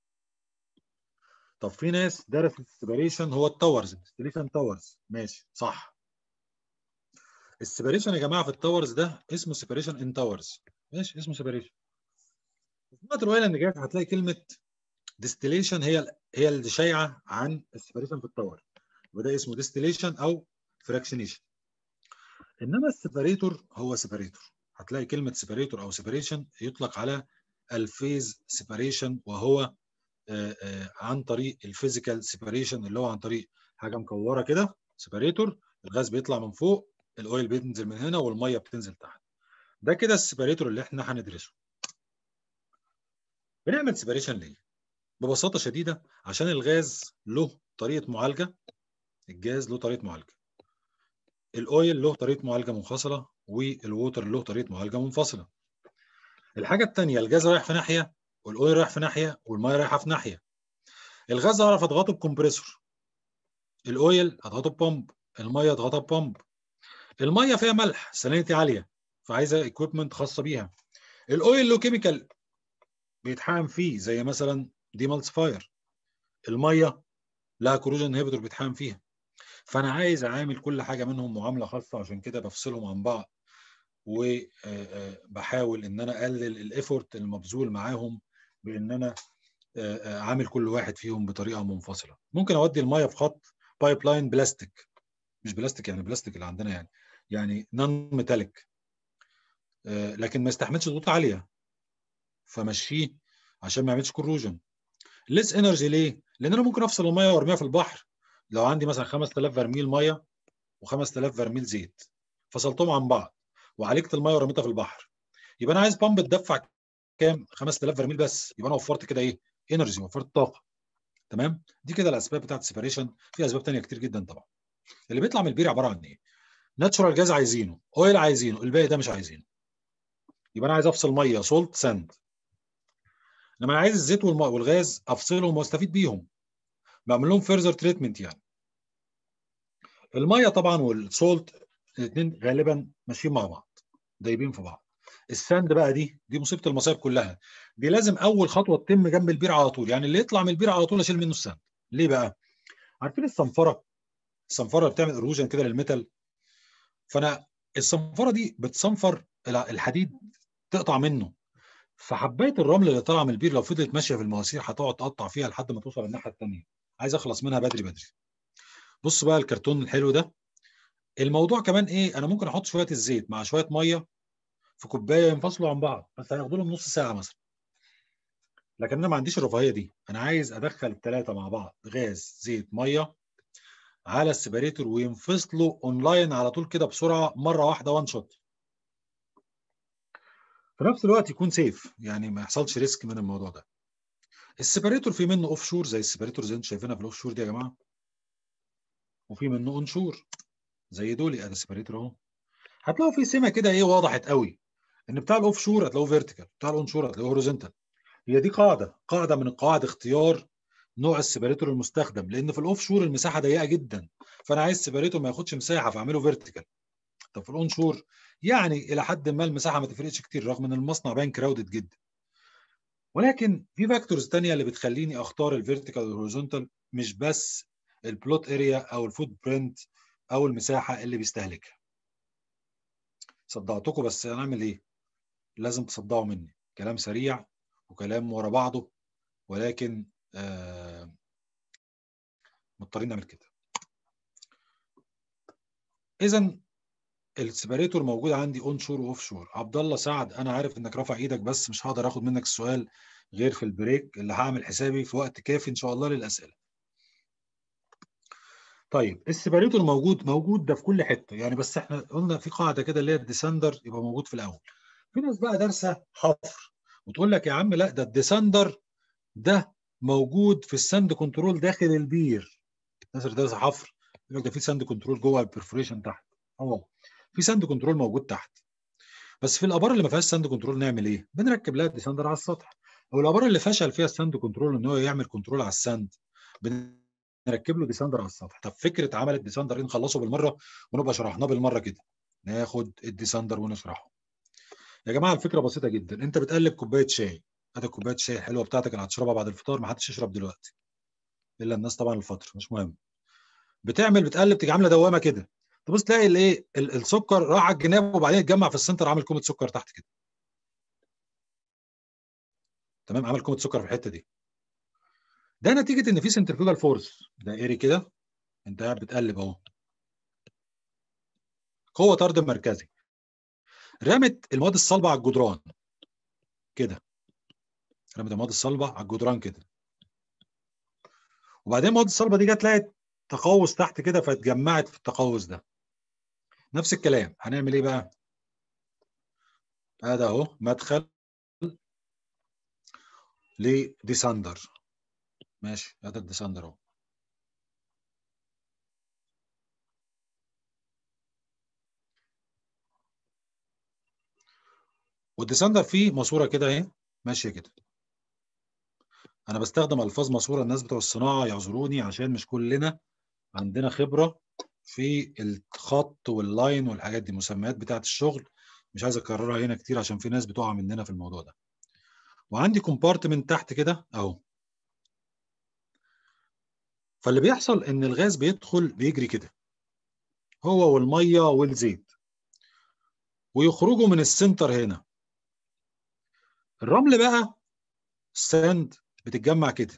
طب في ناس درست السيبريشن هو التاورز الديستليشن تاورز ماشي صح السيبريشن يا جماعه في التاورز ده اسمه سيبريشن ان تاورز ماشي اسمه سيبريشن في نقطه الاويل اند جاز هتلاقي كلمه ديستليشن هي هي اللي شايعه عن السيبريشن في التاور وده اسمه ديستليشن او فراكشنيشن انما السيبريتور هو سيبريتور هتلاقي كلمه سيبريتور او سيبريشن يطلق على الفيز سيباريشن وهو عن طريق الفيزيكال سيباريشن اللي هو عن طريق حاجه مكوره كده سيباريتور الغاز بيطلع من فوق الاويل بينزل من هنا والميه بتنزل تحت ده كده السيباريتور اللي احنا هندرسه بنعمل سيباريشن ليه ببساطه شديده عشان الغاز له طريقه معالجه الجاز له طريقه معالجه الاويل له طريقه معالجه منفصله والووتر له طريقه معالجه منفصله الحاجه الثانيه الجاز رايح في ناحيه والاويل رايح في ناحيه والميه رايحه في ناحيه الغاز اعرف اضغطه بكمبريسور الاويل اضغطه ببمب الميه اضغطها ببمب الميه فيها ملح سالينيتي عاليه فعايزه اكويبمنت خاصه بيها الاويل له كيميكال بيتحقن فيه زي مثلا ديمالسفاير الميه لها كروجن انهبيتور بيتحقن فيها فانا عايز اعامل كل حاجه منهم معامله خاصه عشان كده بفصلهم عن بعض وبحاول ان انا اقلل الايفورت المبذول معاهم بان انا عامل كل واحد فيهم بطريقه منفصله ممكن اودي الميه في خط بايب لاين بلاستيك مش بلاستيك يعني بلاستيك اللي عندنا يعني يعني نون ميتاليك لكن ما يستحملش ضغوط عاليه فمشيه عشان ما يعملش كروجن ليس انرجي ليه؟ لان انا ممكن افصل الميه وارميها في البحر لو عندي مثلا 5000 برميل ميه و5000 برميل زيت فصلتهم عن بعض وعالجت الميه ورميتها في البحر يبقى انا عايز بامب تدفع كام 5000 برميل بس يبقى انا وفرت كده ايه انرجي وفرت طاقه تمام دي كده الاسباب بتاعت السيبريشن في اسباب ثانيه كتير جدا طبعا اللي بيطلع من البير عباره عن ايه ناتشورال جاز عايزينه اويل عايزينه الباقي ده مش عايزينه يبقى انا عايز افصل ميه سولت ساند لما انا عايز الزيت والغاز افصلهم واستفيد بيهم بعمل لهم فيرزر تريتمنت يعني الميه طبعا والسولت الاثنين غالبا ماشيين مع بعض دايبين في بعض الساند بقى دي دي مصيبه المصايب كلها دي لازم اول خطوه تتم جنب البير على طول يعني اللي يطلع من البير على طول اشيل منه الساند ليه بقى عارفين الصنفره الصنفره بتعمل اروجن كده للميتال فانا الصنفره دي بتصنفر الحديد تقطع منه فحبايه الرمل اللي طالعه من البير لو فضلت ماشيه في المواسير هتقعد تقطع فيها لحد ما توصل الناحيه الثانيه عايز اخلص منها بدري بدري بص بقى الكرتون الحلو ده الموضوع كمان ايه انا ممكن احط شويه الزيت مع شويه ميه في كوبايه ينفصلوا عن بعض بس هياخدوا لهم نص ساعه مثلا لكن انا ما عنديش الرفاهيه دي انا عايز ادخل الثلاثه مع بعض غاز زيت ميه على السيبريتور وينفصلوا اونلاين على طول كده بسرعه مره واحده وان شوت في نفس الوقت يكون سيف يعني ما يحصلش ريسك من الموضوع ده السيبريتور في منه اوف شور زي السيبريتور زي انتم شايفينها في الاوف شور دي يا جماعه وفي منه اون شور زي دول ادي السيبريتور اهو هتلاقوا في سمه كده ايه وضحت قوي ان بتاع الاوف شور هتلاقوه فيرتيكال بتاع الاون شور هتلاقوه هوريزونتال هي دي قاعده قاعده من قواعد اختيار نوع السيبريتور المستخدم لان في الاوف شور المساحه ضيقه جدا فانا عايز سيبريتور ما ياخدش مساحه فاعمله فيرتيكال طب في الاون شور يعني الى حد ما المساحه ما تفرقش كتير رغم ان المصنع باين كراودد جدا ولكن في فاكتورز ثانيه اللي بتخليني اختار الفيرتيكال والهوريزونتال مش بس البلوت اريا او الفوت برنت او المساحه اللي بيستهلكها صدعتكم بس هنعمل ايه لازم تصدعوا مني كلام سريع وكلام ورا بعضه ولكن آه مضطرين نعمل كده اذا السيبريتور موجود عندي اون شور واوف شور عبد الله سعد انا عارف انك رافع ايدك بس مش هقدر اخد منك السؤال غير في البريك اللي هعمل حسابي في وقت كافي ان شاء الله للاسئله طيب السيبريتور موجود موجود ده في كل حته يعني بس احنا قلنا في قاعده كده اللي هي الديسندر يبقى موجود في الاول في ناس بقى دارسه حفر وتقول لك يا عم لا ده الديسندر ده موجود في الساند كنترول داخل البير الناس اللي دارسه حفر يقول لك ده في ساند كنترول جوه البرفوريشن تحت اه في ساند كنترول موجود تحت بس في الابار اللي ما فيهاش ساند كنترول نعمل ايه؟ بنركب لها الديسندر على السطح او الابار اللي فشل فيها الساند كنترول ان هو يعمل كنترول على الساند نركب له ديسندر على السطح طب فكره عمل الديسندر ايه نخلصه بالمره ونبقى شرحناه بالمره كده ناخد الديسندر ونشرحه يا جماعه الفكره بسيطه جدا انت بتقلب كوبايه شاي هات كوبايه الشاي الحلوه بتاعتك اللي هتشربها بعد الفطار ما حدش يشرب دلوقتي الا الناس طبعا الفتره مش مهم بتعمل بتقلب تيجي عامله دوامه كده تبص تلاقي الايه السكر راح على الجناب وبعدين اتجمع في السنتر عامل كومه سكر تحت كده تمام عمل كومه سكر في الحته دي ده نتيجه ان في سنترفيوجال فورس دائري كده انت قاعد بتقلب اهو قوه طرد مركزي رمت المواد الصلبه على الجدران كده رمت المواد الصلبه على الجدران كده وبعدين المواد الصلبه دي جت لقت تقوس تحت كده فاتجمعت في التقوس ده نفس الكلام هنعمل ايه بقى هذا اهو مدخل لديساندر ماشي هذا الديساندر اهو والديساندر فيه ماسوره كده اهي ماشيه كده انا بستخدم الفاظ ماسوره الناس بتوع الصناعه يعذروني عشان مش كلنا عندنا خبره في الخط واللاين والحاجات دي مسميات بتاعه الشغل مش عايز اكررها هنا كتير عشان في ناس بتقع مننا في الموضوع ده وعندي كومبارتمنت تحت كده اهو فاللي بيحصل ان الغاز بيدخل بيجري كده هو والميه والزيت ويخرجوا من السنتر هنا الرمل بقى الساند بتتجمع كده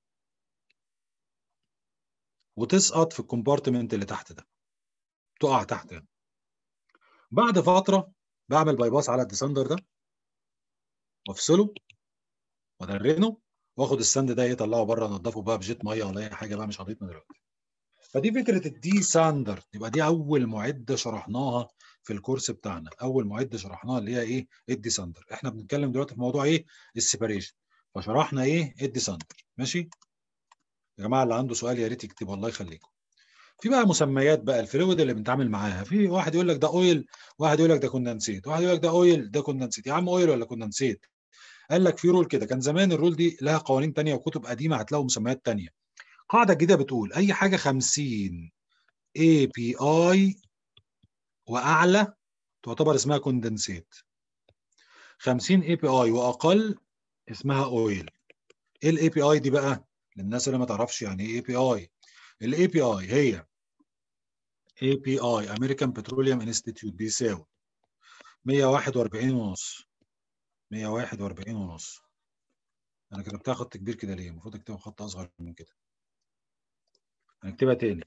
وتسقط في الكومبارتمنت اللي تحت ده تقع تحت يعني. بعد فتره بعمل باي باس على الديسندر ده وافصله وادرنه واخد الساند ده يطلعه بره انضفه بقى بجيت ميه ولا اي حاجه بقى مش قضيتنا دلوقتي فدي فكره الدي ساندر يبقى دي اول معده شرحناها في الكورس بتاعنا اول معده شرحناها اللي هي ايه الدي ساندر احنا بنتكلم دلوقتي في موضوع ايه السيباريشن فشرحنا ايه الدي ساندر ماشي يا جماعه اللي عنده سؤال يا ريت يكتب والله يخليكم في بقى مسميات بقى الفلويد اللي بنتعامل معاها في واحد يقول لك ده اويل واحد يقول لك ده كوندنسيت واحد يقول لك ده اويل ده كوندنسيت يا عم اويل ولا كوندنسيت قال لك في رول كده كان زمان الرول دي لها قوانين تانية وكتب قديمه هتلاقوا مسميات تانية قاعده جديده بتقول اي حاجه 50 اي بي اي واعلى تعتبر اسمها كوندنسيت 50 اي بي اي واقل اسمها اويل ايه الاي بي اي دي بقى للناس اللي ما تعرفش يعني ايه اي بي اي الاي بي اي هي اي بي اي امريكان بتروليوم انستيتيوت بيساوي 141 ونص 141 ونص انا كتبتها خط كبير كده ليه المفروض اكتبها خط اصغر من كده هنكتبها تاني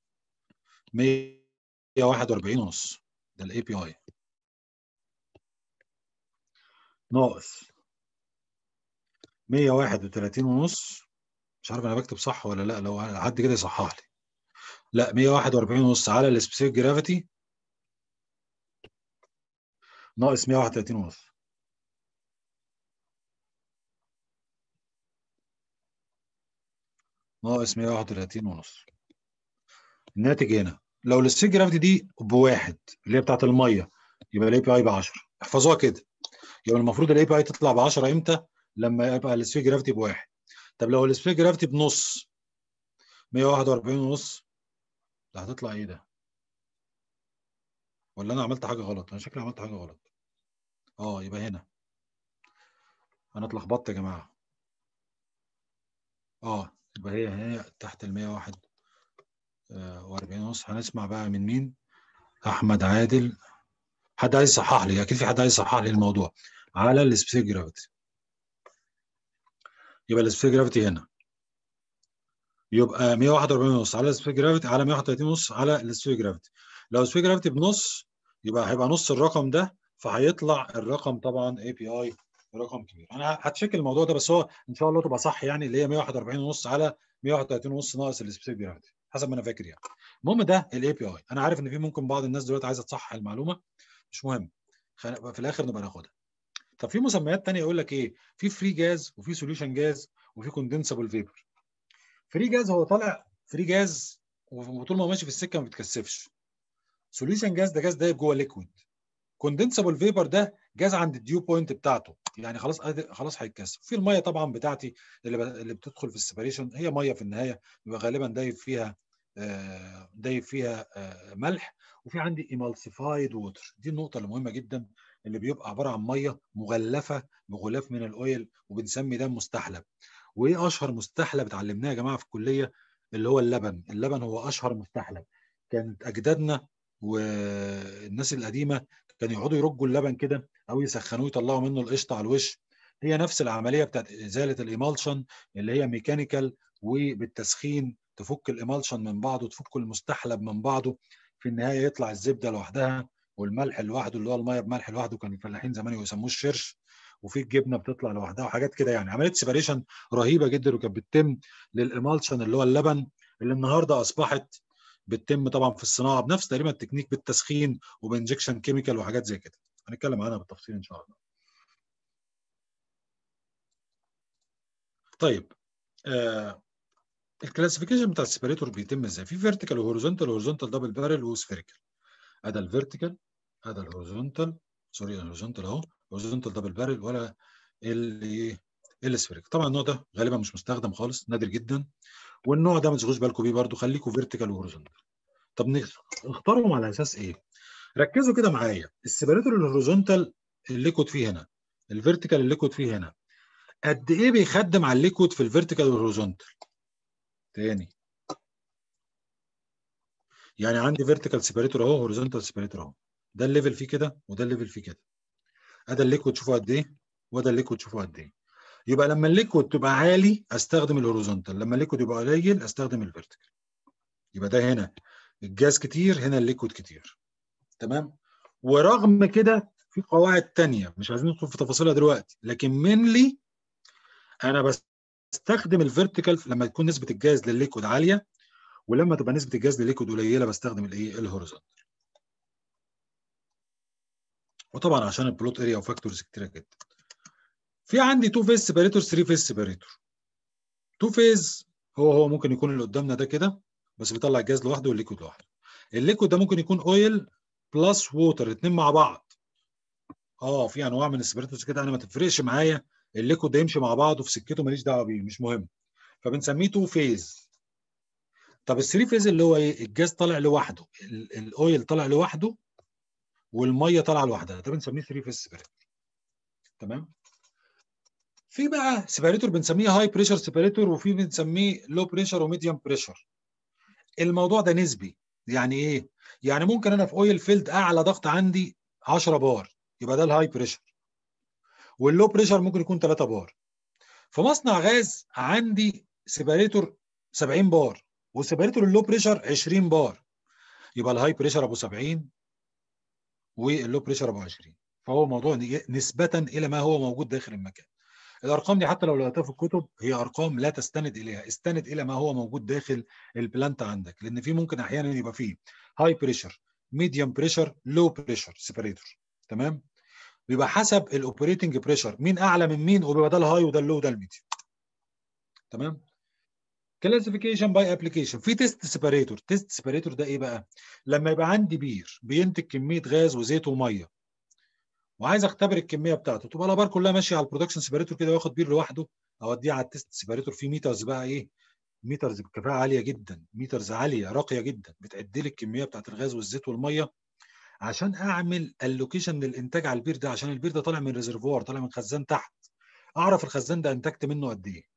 141 ونص ده الاي بي اي ناقص 131 ونص مش عارف انا بكتب صح ولا لا لو حد كده يصحح لي لا 141 ونص على السبيسيفيك جرافيتي ناقص 131 ونص ناقص 131 ونص الناتج هنا لو السبيسيفيك جرافيتي دي بواحد اللي هي بتاعت الميه يبقى الاي بي اي ب 10 احفظوها كده يبقى المفروض الاي بي اي تطلع ب 10 امتى؟ لما يبقى السبيسيفيك جرافيتي بواحد طب لو السبيسيفيك جرافيتي بنص 141 ونص ده هتطلع ايه ده؟ ولا انا عملت حاجه غلط؟ انا شكلي عملت حاجه غلط. اه يبقى هنا. انا اتلخبطت يا جماعه. اه يبقى هي هي تحت ال 141 ونص هنسمع بقى من مين؟ احمد عادل حد عايز يصحح لي اكيد في حد عايز يصحح لي الموضوع على السبيسيفيك جرافيتي. يبقى السبيسيفيك جرافيتي هنا. يبقى 141 ونص على السبيسيفيك جرافيتي على 131 ونص على السبيسيفيك جرافيتي لو السبيسيفيك جرافيتي بنص يبقى هيبقى نص الرقم ده فهيطلع الرقم طبعا اي بي اي رقم كبير انا هتشيك الموضوع ده بس هو ان شاء الله تبقى صح يعني اللي هي 141 ونص على 131 ونص ناقص السبيسيفيك جرافيتي حسب ما انا فاكر يعني المهم ده الاي بي اي انا عارف ان في ممكن بعض الناس دلوقتي عايزه تصحح المعلومه مش مهم في الاخر نبقى ناخدها طب في مسميات ثانيه يقول لك ايه في فري جاز وفي سوليوشن جاز وفي كوندنسبل فيبر فري جاز هو طالع فري جاز وطول ما هو ماشي في السكه ما بيتكثفش سوليوشن جاز ده جاز دايب جوه ليكويد كوندنسبل فيبر ده جاز عند الديو بوينت بتاعته يعني خلاص خلاص هيتكثف في الميه طبعا بتاعتي اللي اللي بتدخل في السيبريشن هي ميه في النهايه بيبقى غالبا دايب فيها دايب فيها ملح وفي عندي ايمالسيفايد ووتر دي النقطه اللي مهمه جدا اللي بيبقى عباره عن ميه مغلفه بغلاف من الاويل وبنسمي ده مستحلب وايه اشهر مستحلب اتعلمناه يا جماعه في الكليه اللي هو اللبن اللبن هو اشهر مستحلب كانت اجدادنا والناس القديمه كانوا يقعدوا يرجوا اللبن كده او يسخنوه يطلعوا منه القشطه على الوش هي نفس العمليه بتاعت ازاله الايمالشن اللي هي ميكانيكال وبالتسخين تفك الايمالشن من بعضه تفك المستحلب من بعضه في النهايه يطلع الزبده لوحدها والملح لوحده اللي هو الميه بملح لوحده كان الفلاحين زمان يسموه الشرش وفي الجبنه بتطلع لوحدها وحاجات كده يعني عمليه سيباريشن رهيبه جدا وكانت بتتم للامالشن اللي هو اللبن اللي النهارده اصبحت بتتم طبعا في الصناعه بنفس تقريبا التكنيك بالتسخين وبانجكشن كيميكال وحاجات زي كده هنتكلم عنها بالتفصيل ان شاء الله طيب آه الكلاسيفيكيشن بتاع السيبريتور بيتم ازاي في فيرتيكال وهوريزونتال وهوريزونتال دبل بارل وسفيريكال ادي الفيرتيكال ادي الهوريزونتال سوري الهوريزونتال اهو هوريزونتال دبل بارل ولا اللي السفيريكال طبعا النوع ده غالبا مش مستخدم خالص نادر جدا والنوع ده ما تشغلوش بالكم بيه برضه خليكم فيرتيكال وهوريزونتال طب نختارهم على اساس ايه ركزوا كده معايا السيبريتور الهوريزونتال الليكويد فيه هنا الفيرتيكال الليكويد فيه هنا قد ايه بيخدم على الليكويد في الفيرتيكال والهوريزونتال تاني يعني عندي فيرتيكال سيبريتور اهو هوريزونتال سيبريتور اهو ده الليفل فيه كده وده الليفل فيه كده ادي الليكويد شوفوا قد ايه وده الليكويد شوفوا قد ايه يبقى لما الليكويد تبقى عالي استخدم الهوريزونتال لما الليكويد يبقى قليل استخدم الفيرتيكال يبقى ده هنا الجاز كتير هنا الليكويد كتير تمام ورغم كده في قواعد تانية مش عايزين ندخل في تفاصيلها دلوقتي لكن منلي انا بستخدم الفيرتيكال لما تكون نسبه الجاز للليكويد عاليه ولما تبقى نسبه الجاز للليكويد قليله بستخدم الايه الهوريزونتال وطبعا عشان البلوت اريا وفاكتورز كتيره جدا في عندي تو فيز سيبريتور 3 فيز سيبريتور تو فيز هو هو ممكن يكون اللي قدامنا ده كده بس بيطلع الجاز لوحده والليكويد لوحده الليكويد ده ممكن يكون اويل بلس ووتر الاثنين مع بعض اه في انواع من السيبريتورز كده انا ما تفرقش معايا الليكويد ده يمشي مع بعضه في سكته ماليش دعوه بيه مش مهم فبنسميه تو فيز طب الثري فيز اللي هو ايه الجاز طالع لوحده الاويل طالع لوحده والميه طالعه لوحدها ده بنسميه ثري فيز سيبريتور تمام في بقى سيبريتور بنسميه هاي بريشر سيبريتور وفي بنسميه لو بريشر وميديوم بريشر الموضوع ده نسبي يعني ايه يعني ممكن انا في اويل فيلد اعلى ضغط عندي 10 بار يبقى ده الهاي بريشر واللو بريشر ممكن يكون 3 بار في مصنع غاز عندي سيبريتور 70 بار وسيبريتور اللو بريشر 20 بار يبقى الهاي بريشر ابو 70 واللو بريشر ابو 20 فهو موضوع نسبة إلى ما هو موجود داخل المكان الارقام دي حتى لو لقيتها في الكتب هي ارقام لا تستند اليها استند الى ما هو موجود داخل البلانت عندك لان في ممكن احيانا يبقى فيه هاي بريشر ميديوم بريشر لو بريشر سيبريتور تمام بيبقى حسب الاوبريتنج بريشر مين اعلى من مين وبيبقى ده الهاي وده اللو وده الميديوم تمام كلاسيفيكيشن باي ابلكيشن في تيست سيبريتور تيست سيبريتور ده ايه بقى لما يبقى عندي بير بينتج كميه غاز وزيت وميه وعايز اختبر الكميه بتاعته تبقى الابار كلها ماشيه على البرودكشن سيبريتور كده واخد بير لوحده اوديه على التيست سيبريتور في ميترز بقى ايه ميترز بكفاءه عاليه جدا ميترز عاليه راقيه جدا بتعد لي الكميه بتاعت الغاز والزيت والميه عشان اعمل اللوكيشن للانتاج على البير ده عشان البير ده طالع من ريزرفوار طالع من خزان تحت اعرف الخزان ده انتجت منه قد ايه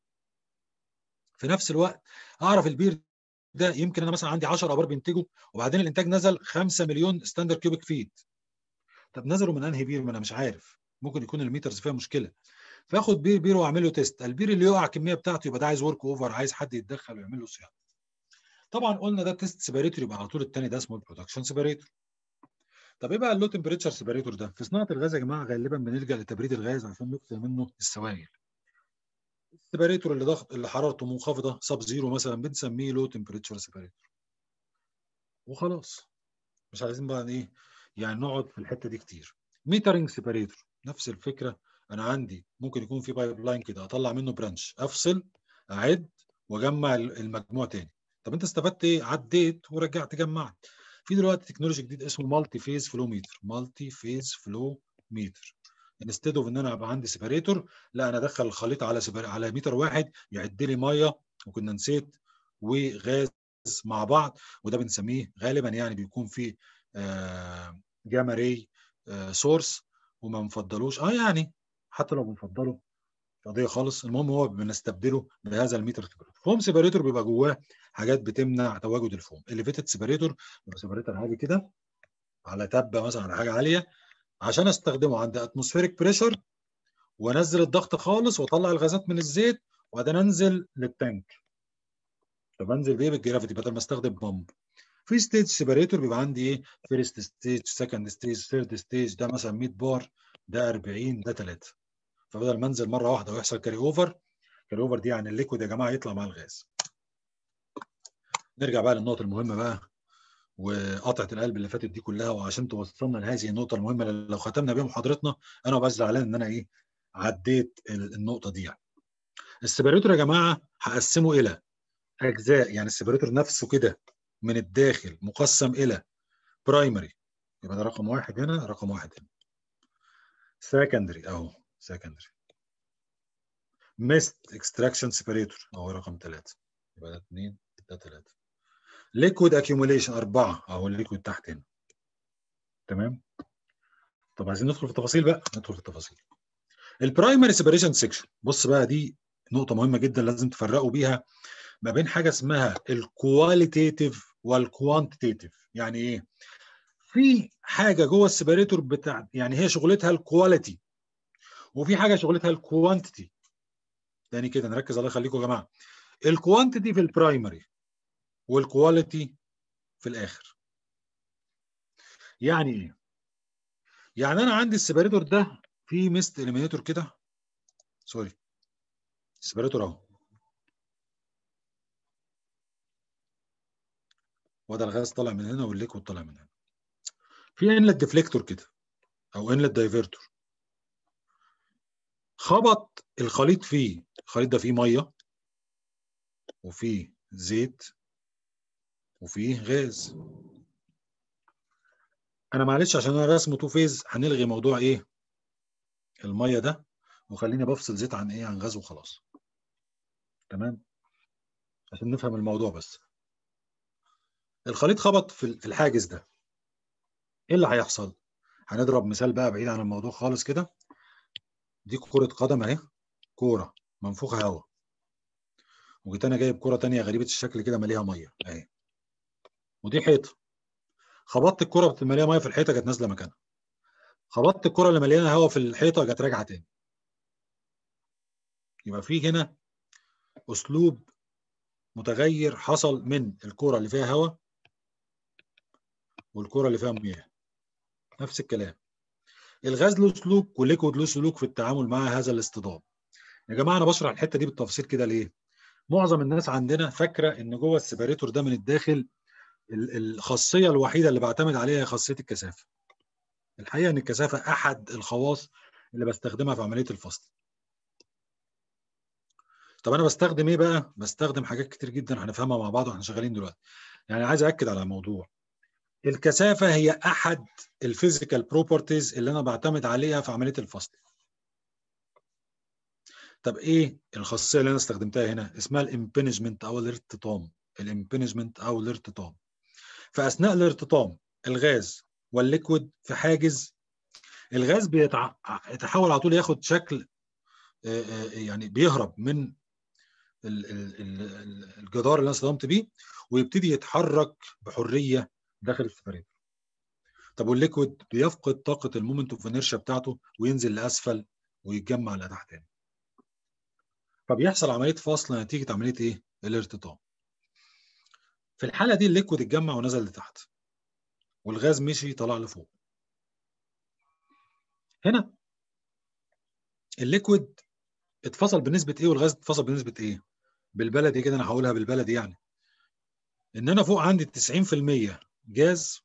في نفس الوقت اعرف البير ده يمكن انا مثلا عندي 10 ابار بينتجوا وبعدين الانتاج نزل 5 مليون ستاندر كيوبيك فيت طب نزلوا من انهي بير ما انا مش عارف ممكن يكون الميترز فيها مشكله فاخد بير بير واعمل له تيست البير اللي يقع الكميه بتاعته يبقى ده عايز ورك اوفر عايز حد يتدخل ويعمل له صيانه طبعا قلنا ده تيست سيبريتور يبقى على طول الثاني ده اسمه البرودكشن سيبريتور طب ايه بقى اللو تمبريتشر سيبريتور ده في صناعه الغاز يا جماعه غالبا بنلجا لتبريد الغاز عشان نقصي منه السوائل السيبريتور اللي ضغط اللي حرارته منخفضه سب زيرو مثلا بنسميه لو تمبريتشر سيبريتور وخلاص مش عايزين بقى ايه يعني نقعد في الحته دي كتير ميترنج سيبريتور نفس الفكره انا عندي ممكن يكون في بايب لاين كده اطلع منه برانش افصل اعد واجمع المجموع تاني طب انت استفدت ايه عديت ورجعت جمعت في دلوقتي تكنولوجي جديد اسمه مالتي فيز فلو ميتر مالتي فيز فلو ميتر انستيد اوف ان انا ابقى عندي سيبريتور لا انا ادخل الخليط على سيبر... على متر واحد يعد لي ميه وكوندنسيت وغاز مع بعض وده بنسميه غالبا يعني بيكون فيه آه جاما راي آه سورس وما بنفضلوش اه يعني حتى لو بنفضله قضيه خالص المهم هو بنستبدله بهذا الميتر سيبريتور فوم سيبريتور بيبقى جواه حاجات بتمنع تواجد الفوم الليفيتد سيبريتور بيبقى سيبريتور عادي كده على تبه مثلا على حاجه عاليه عشان استخدمه عند اتموسفيريك بريشر وانزل الضغط خالص واطلع الغازات من الزيت وبعدين انزل للتانك طب انزل بايه بالجرافيتي بدل ما استخدم بامب في ستيج سيبريتور بيبقى عندي ايه فيرست ستيج سكند ستيج ثيرد ستيج ده مثلا 100 بار ده 40 ده 3 فبدل ما انزل مره واحده ويحصل كاري اوفر كاري اوفر دي يعني الليكويد يا جماعه يطلع مع الغاز نرجع بقى للنقطه المهمه بقى وقطعه القلب اللي فاتت دي كلها وعشان توصلنا لهذه النقطه المهمه اللي لو ختمنا بيها محاضرتنا انا بس زعلان ان انا ايه عديت النقطه دي يعني. السيبريتور يا جماعه هقسمه الى اجزاء يعني السيبريتور نفسه كده من الداخل مقسم الى برايمري يبقى ده رقم واحد هنا رقم واحد هنا سكندري اهو سكندري ميست اكستراكشن سيبريتور اهو رقم ثلاثه يبقى ده اثنين ده ثلاثه ليكويد اكيوميليشن اربعه اهو الليكويد تحت هنا تمام طب عايزين ندخل في التفاصيل بقى ندخل في التفاصيل البرايمري سيبريشن سيكشن بص بقى دي نقطه مهمه جدا لازم تفرقوا بيها ما بين حاجه اسمها الكواليتيتيف والكوانتيتيف يعني ايه في حاجه جوه السيبريتور بتاع يعني هي شغلتها الكواليتي وفي حاجه شغلتها الكوانتيتي تاني كده نركز الله يخليكم يا جماعه الكوانتيتي في البرايمري والكواليتي في الاخر يعني ايه يعني انا عندي السيبريتور ده فيه ميست اليمينيتور كده سوري السيبريتور اهو وده الغاز طالع من هنا والليكويد طالع من هنا في انلت ديفليكتور كده او انلت دايفرتور خبط الخليط فيه الخليط ده فيه ميه وفيه زيت وفيه غاز انا معلش عشان انا رسمه تو فيز هنلغي موضوع ايه الميه ده وخليني بفصل زيت عن ايه عن غاز وخلاص تمام عشان نفهم الموضوع بس الخليط خبط في الحاجز ده ايه اللي هيحصل هنضرب مثال بقى بعيد عن الموضوع خالص كده دي كرة قدم اهي كورة منفوخة هواء وجيت انا جايب كرة تانية غريبة الشكل كده مليها مية اهي ودي حيطة خبطت الكرة مليانة مية في الحيطة جت نازلة مكانها خبطت الكرة اللي مليانة هواء في الحيطة جت راجعة تاني يبقى في هنا اسلوب متغير حصل من الكرة اللي فيها هواء والكرة اللي فيها مياه نفس الكلام الغاز له سلوك والليكويد له سلوك في التعامل مع هذا الاصطدام يا جماعه انا بشرح الحته دي بالتفصيل كده ليه معظم الناس عندنا فاكره ان جوه السيبريتور ده من الداخل الخاصيه الوحيده اللي بعتمد عليها هي خاصيه الكثافه الحقيقه ان الكثافه احد الخواص اللي بستخدمها في عمليه الفصل طب انا بستخدم ايه بقى بستخدم حاجات كتير جدا هنفهمها مع بعض واحنا شغالين دلوقتي يعني عايز اكد على موضوع الكثافه هي احد الفيزيكال بروبرتيز اللي انا بعتمد عليها في عمليه الفصل طب ايه الخاصيه اللي انا استخدمتها هنا اسمها الامبنجمنت او الارتطام الامبنجمنت او الارتطام فاثناء الارتطام الغاز والليكويد في حاجز الغاز بيتحول على طول ياخد شكل يعني بيهرب من الجدار اللي انا اصطدمت بيه ويبتدي يتحرك بحريه داخل السيبريتور طب والليكويد بيفقد طاقه المومنت اوف انيرشيا بتاعته وينزل لاسفل ويتجمع لتحت تاني فبيحصل عمليه فصل نتيجه عمليه ايه الارتطام في الحاله دي الليكويد اتجمع ونزل لتحت والغاز مشي طلع لفوق هنا الليكويد اتفصل بنسبه ايه والغاز اتفصل بنسبه ايه بالبلدي كده انا هقولها بالبلدي يعني ان انا فوق عندي 90% جاز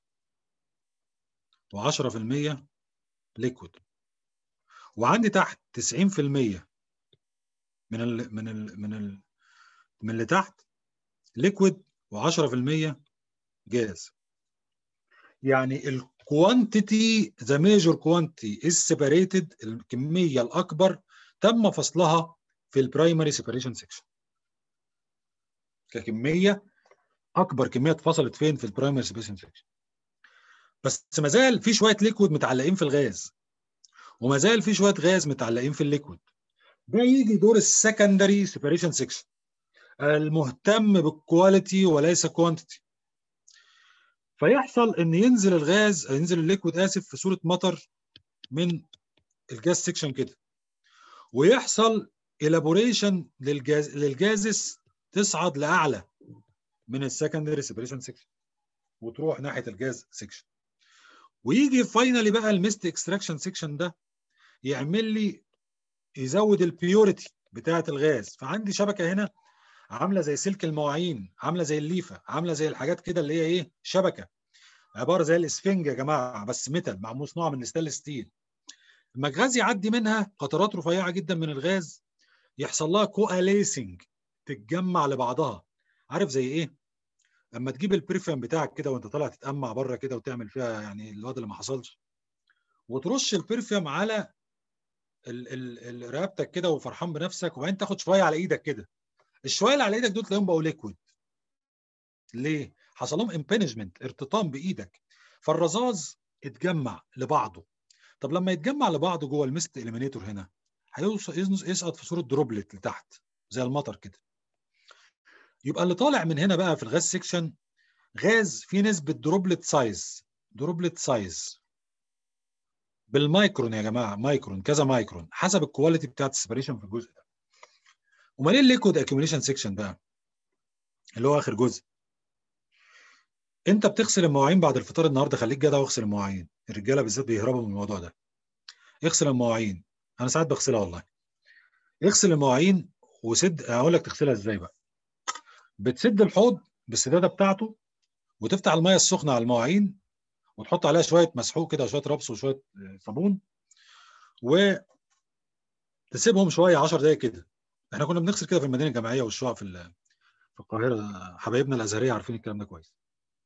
و10% ليكويد وعندي تحت 90% من ال من ال من ال من اللي تحت ليكويد و10% جاز يعني الكوانتيتي ذا ميجور كوانتيتي از سيبريتد الكميه الاكبر تم فصلها في البرايمري سيبريشن سيكشن ككميه اكبر كميه اتفصلت فين في البرايمري سيبريشن سيكشن بس ما زال في شويه ليكويد متعلقين في الغاز وما زال في شويه غاز متعلقين في الليكويد ده يجي دور السكندري سيبريشن سيكشن المهتم بالكواليتي وليس كوانتيتي فيحصل ان ينزل الغاز ينزل الليكويد اسف في صوره مطر من الجاز سيكشن كده ويحصل الابوريشن للجاز للجازس تصعد لاعلى من السكندري سيبريشن سيكشن وتروح ناحيه الجاز سيكشن ويجي فاينلي بقى الميست اكستراكشن سيكشن ده يعمل لي يزود البيوريتي بتاعه الغاز فعندي شبكه هنا عامله زي سلك المواعين عامله زي الليفه عامله زي الحاجات كده اللي هي ايه شبكه عباره زي الاسفنج يا جماعه بس ميتال مع مصنوعه من الستانلس ستيل لما الغاز يعدي منها قطرات رفيعه جدا من الغاز يحصل لها كواليسنج تتجمع لبعضها عارف زي ايه لما تجيب البرفيوم بتاعك كده وانت طالع تتأمع بره كده وتعمل فيها يعني الواد اللي ما حصلش وترش البرفيوم على ال ال رقبتك كده وفرحان بنفسك وبعدين تاخد شويه على ايدك كده الشويه اللي على ايدك دول تلاقيهم بقوا ليكويد ليه حصل لهم امبنجمنت ارتطام بايدك فالرذاذ اتجمع لبعضه طب لما يتجمع لبعضه جوه المست اليمينيتور هنا هيوصل يسقط في صوره دروبلت لتحت زي المطر كده يبقى اللي طالع من هنا بقى في الغاز سيكشن غاز فيه نسبه دروبلت سايز دروبلت سايز بالمايكرون يا جماعه مايكرون كذا مايكرون حسب الكواليتي بتاعت السيبريشن في الجزء ده امال ايه الليكويد اكيوميليشن سيكشن بقى اللي هو اخر جزء انت بتغسل المواعين بعد الفطار النهارده خليك جدع واغسل المواعين الرجاله بالذات بيهربوا من الموضوع ده اغسل المواعين انا ساعات بغسلها والله اغسل المواعين وسد اقول لك تغسلها ازاي بقى بتسد الحوض بالسداده بتاعته وتفتح الميه السخنه على المواعين وتحط عليها شويه مسحوق كده وشويه ربس وشويه صابون و تسيبهم شويه 10 دقائق كده احنا كنا بنغسل كده في المدينه الجامعيه والشقق في في القاهره حبايبنا الازهريه عارفين الكلام ده كويس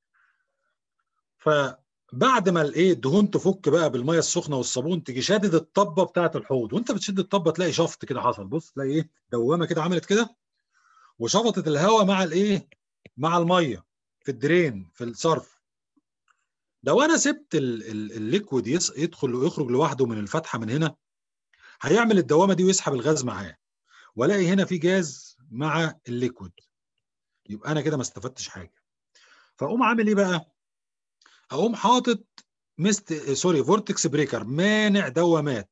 فبعد ما الايه الدهون تفك بقى بالميه السخنه والصابون تيجي شادد الطبه بتاعه الحوض وانت بتشد الطبه تلاقي شفط كده حصل بص تلاقي ايه دوامه كده عملت كده وشفطت الهواء مع الايه مع الميه في الدرين في الصرف لو انا سبت الليكويد يدخل ويخرج لوحده من الفتحه من هنا هيعمل الدوامه دي ويسحب الغاز معاه والاقي هنا في جاز مع الليكويد يبقى انا كده ما استفدتش حاجه فاقوم عامل ايه بقى اقوم حاطط مست سوري فورتكس بريكر مانع دوامات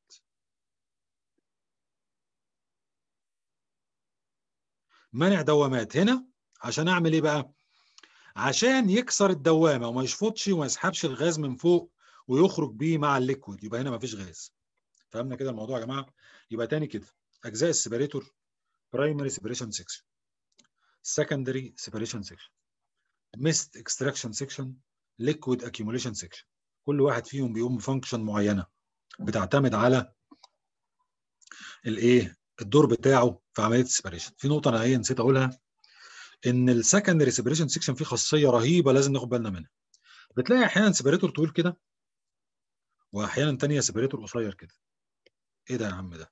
مانع دوامات هنا عشان اعمل ايه بقى عشان يكسر الدوامه وما يشفطش وما يسحبش الغاز من فوق ويخرج بيه مع الليكويد يبقى هنا ما فيش غاز فهمنا كده الموضوع يا جماعه يبقى تاني كده اجزاء السيبريتور برايمري سيبريشن سيكشن secondary separation section mist extraction section liquid accumulation section كل واحد فيهم بيقوم بفانكشن معينه بتعتمد على الايه الدور بتاعه في عمليه السيبريشن في نقطه انا ايه نسيت اقولها ان السكندري سيبريشن سيكشن فيه خاصيه رهيبه لازم ناخد بالنا منها بتلاقي احيانا سيبريتور طويل كده واحيانا تانية سيبريتور قصير كده ايه ده يا عم ده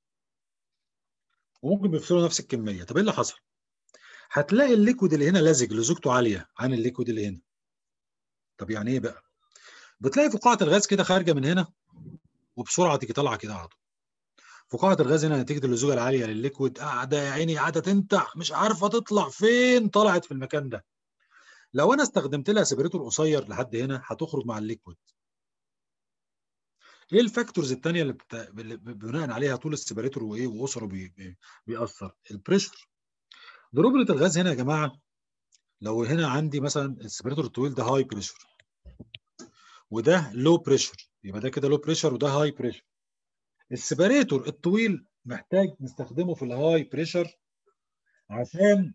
وممكن بيفصلوا نفس الكميه طب ايه اللي حصل هتلاقي الليكويد اللي هنا لزج لزوجته عاليه عن الليكويد اللي هنا طب يعني ايه بقى بتلاقي فقاعه الغاز كده خارجه من هنا وبسرعه تيجي طالعه كده على طول فقاعه الغاز هنا نتيجه اللزوجه العاليه للليكويد قاعده يا عيني قاعده تنتع مش عارفه تطلع فين طلعت في المكان ده لو انا استخدمت لها سيبريتور قصير لحد هنا هتخرج مع الليكويد ايه الفاكتورز الثانيه اللي, بت... اللي بناء عليها طول السيبريتور وايه واسره بي... بي... بيأثر البريشر ضروبه الغاز هنا يا جماعه لو هنا عندي مثلا السيبريتور الطويل ده هاي بريشر وده لو بريشر يبقى ده كده لو بريشر وده هاي بريشر السيبريتور الطويل محتاج نستخدمه في الهاي بريشر عشان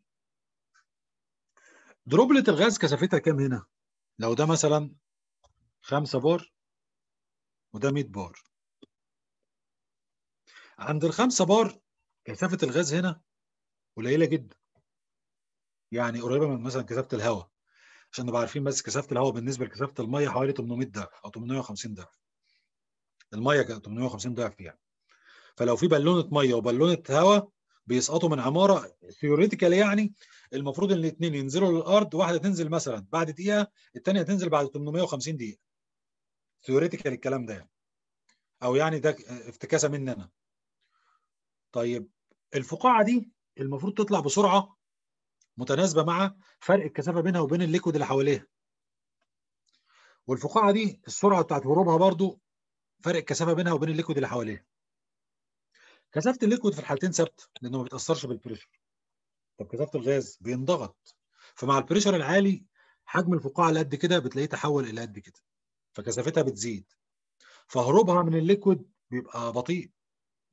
دروبلة الغاز كثافتها كام هنا؟ لو ده مثلا 5 بار وده 100 بار عند الخمسة بار كثافة الغاز هنا قليلة جدا يعني قريبة من مثلا كثافة الهواء عشان نبقى عارفين بس كثافة الهواء بالنسبة لكثافة المية حوالي 800 ضعف أو 850 ضعف المية 850 ضعف يعني فلو في بالونة مية وبالونة هواء بيسقطوا من عمارة ثيوريتيكال يعني المفروض ان الاثنين ينزلوا للأرض واحدة تنزل مثلا بعد دقيقة الثانية تنزل بعد 850 دقيقة ثيوريتيكال الكلام ده يعني. او يعني ده افتكاسه مني انا طيب الفقاعه دي المفروض تطلع بسرعه متناسبه مع فرق الكثافه بينها وبين الليكويد اللي حواليها والفقاعه دي السرعه بتاعت هروبها برضو فرق الكثافه بينها وبين الليكويد اللي حواليها كثافه الليكويد في الحالتين ثابته لانه ما بيتاثرش بالبريشر طب كثافه الغاز بينضغط فمع البريشر العالي حجم الفقاعه اللي قد كده بتلاقيه تحول الى قد كده فكثافتها بتزيد فهروبها من الليكويد بيبقى بطيء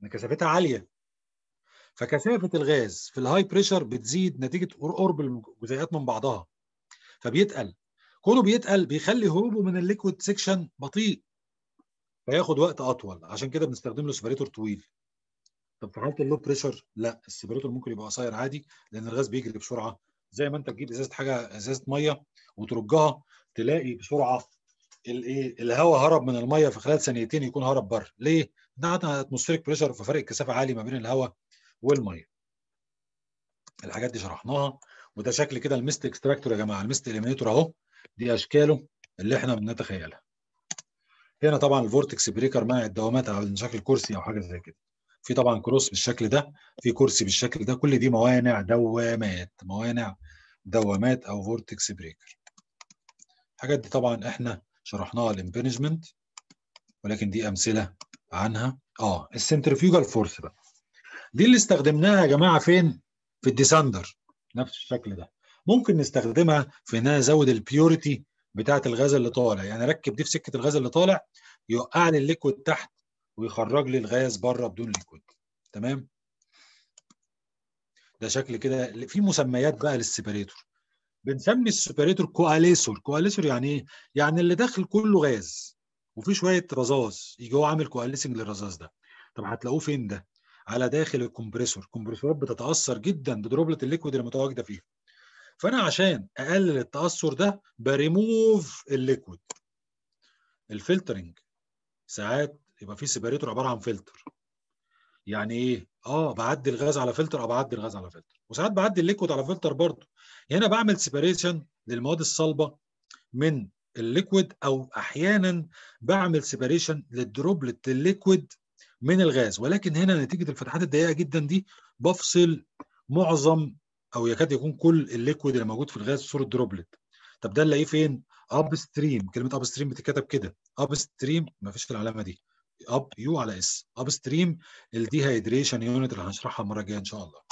ان كثافتها عاليه فكثافه الغاز في الهاي بريشر بتزيد نتيجه قرب الجزيئات من بعضها فبيتقل كونه بيتقل بيخلي هروبه من الليكويد سيكشن بطيء فياخد وقت اطول عشان كده بنستخدم له سيبريتور طويل طب في حاله اللو بريشر لا السيبريتور ممكن يبقى قصير عادي لان الغاز بيجري بسرعه زي ما انت تجيب ازازه حاجه ازازه ميه وترجها تلاقي بسرعه الايه الهواء هرب من الميه في خلال ثانيتين يكون هرب بره ليه؟ ده اتموسفيريك بريشر ففرق الكثافه عالي ما بين الهواء والميه الحاجات دي شرحناها وده شكل كده الميست اكستراكتور يا جماعه الميست اليمينيتور اهو دي اشكاله اللي احنا بنتخيلها هنا طبعا الفورتكس بريكر مع الدوامات على شكل كرسي او حاجه زي كده في طبعا كروس بالشكل ده في كرسي بالشكل ده كل دي موانع دوامات موانع دوامات او فورتكس بريكر الحاجات دي طبعا احنا شرحناها الامبنجمنت ولكن دي امثله عنها اه السنترفيوجال فورس بقى دي اللي استخدمناها يا جماعه فين في الديساندر نفس الشكل ده ممكن نستخدمها في ان انا ازود البيوريتي بتاعه الغاز اللي طالع يعني اركب دي في سكه الغاز اللي طالع يوقع لي الليكويد تحت ويخرج لي الغاز بره بدون ليكويد تمام ده شكل كده في مسميات بقى للسيبريتور بنسمي السيبريتور كواليسور كواليسور يعني ايه يعني اللي داخل كله غاز وفي شويه رذاذ يجي هو عامل كواليسنج للرذاذ ده طب هتلاقوه فين ده على داخل الكمبريسور الكمبريسورات بتتاثر جدا بدروبله الليكويد اللي متواجده فيها فانا عشان اقلل التاثر ده بريموف الليكويد الفلترنج ساعات يبقى في سيبريتور عباره عن فلتر يعني ايه اه بعدي الغاز على فلتر او بعدي الغاز على فلتر وساعات بعدي الليكويد على فلتر برضه هنا بعمل سيبريشن للمواد الصلبه من الليكويد او احيانا بعمل سيبريشن للدروبلت الليكويد من الغاز ولكن هنا نتيجه الفتحات الضيقه جدا دي بفصل معظم او يكاد يكون كل الليكويد اللي موجود في الغاز في صوره دروبلت طب ده نلاقيه فين اب ستريم كلمه اب ستريم بتتكتب كده اب ستريم ما فيش العلامه دي اب يو على اس اب ستريم الديهايدريشن يونت اللي هنشرحها المره الجايه ان شاء الله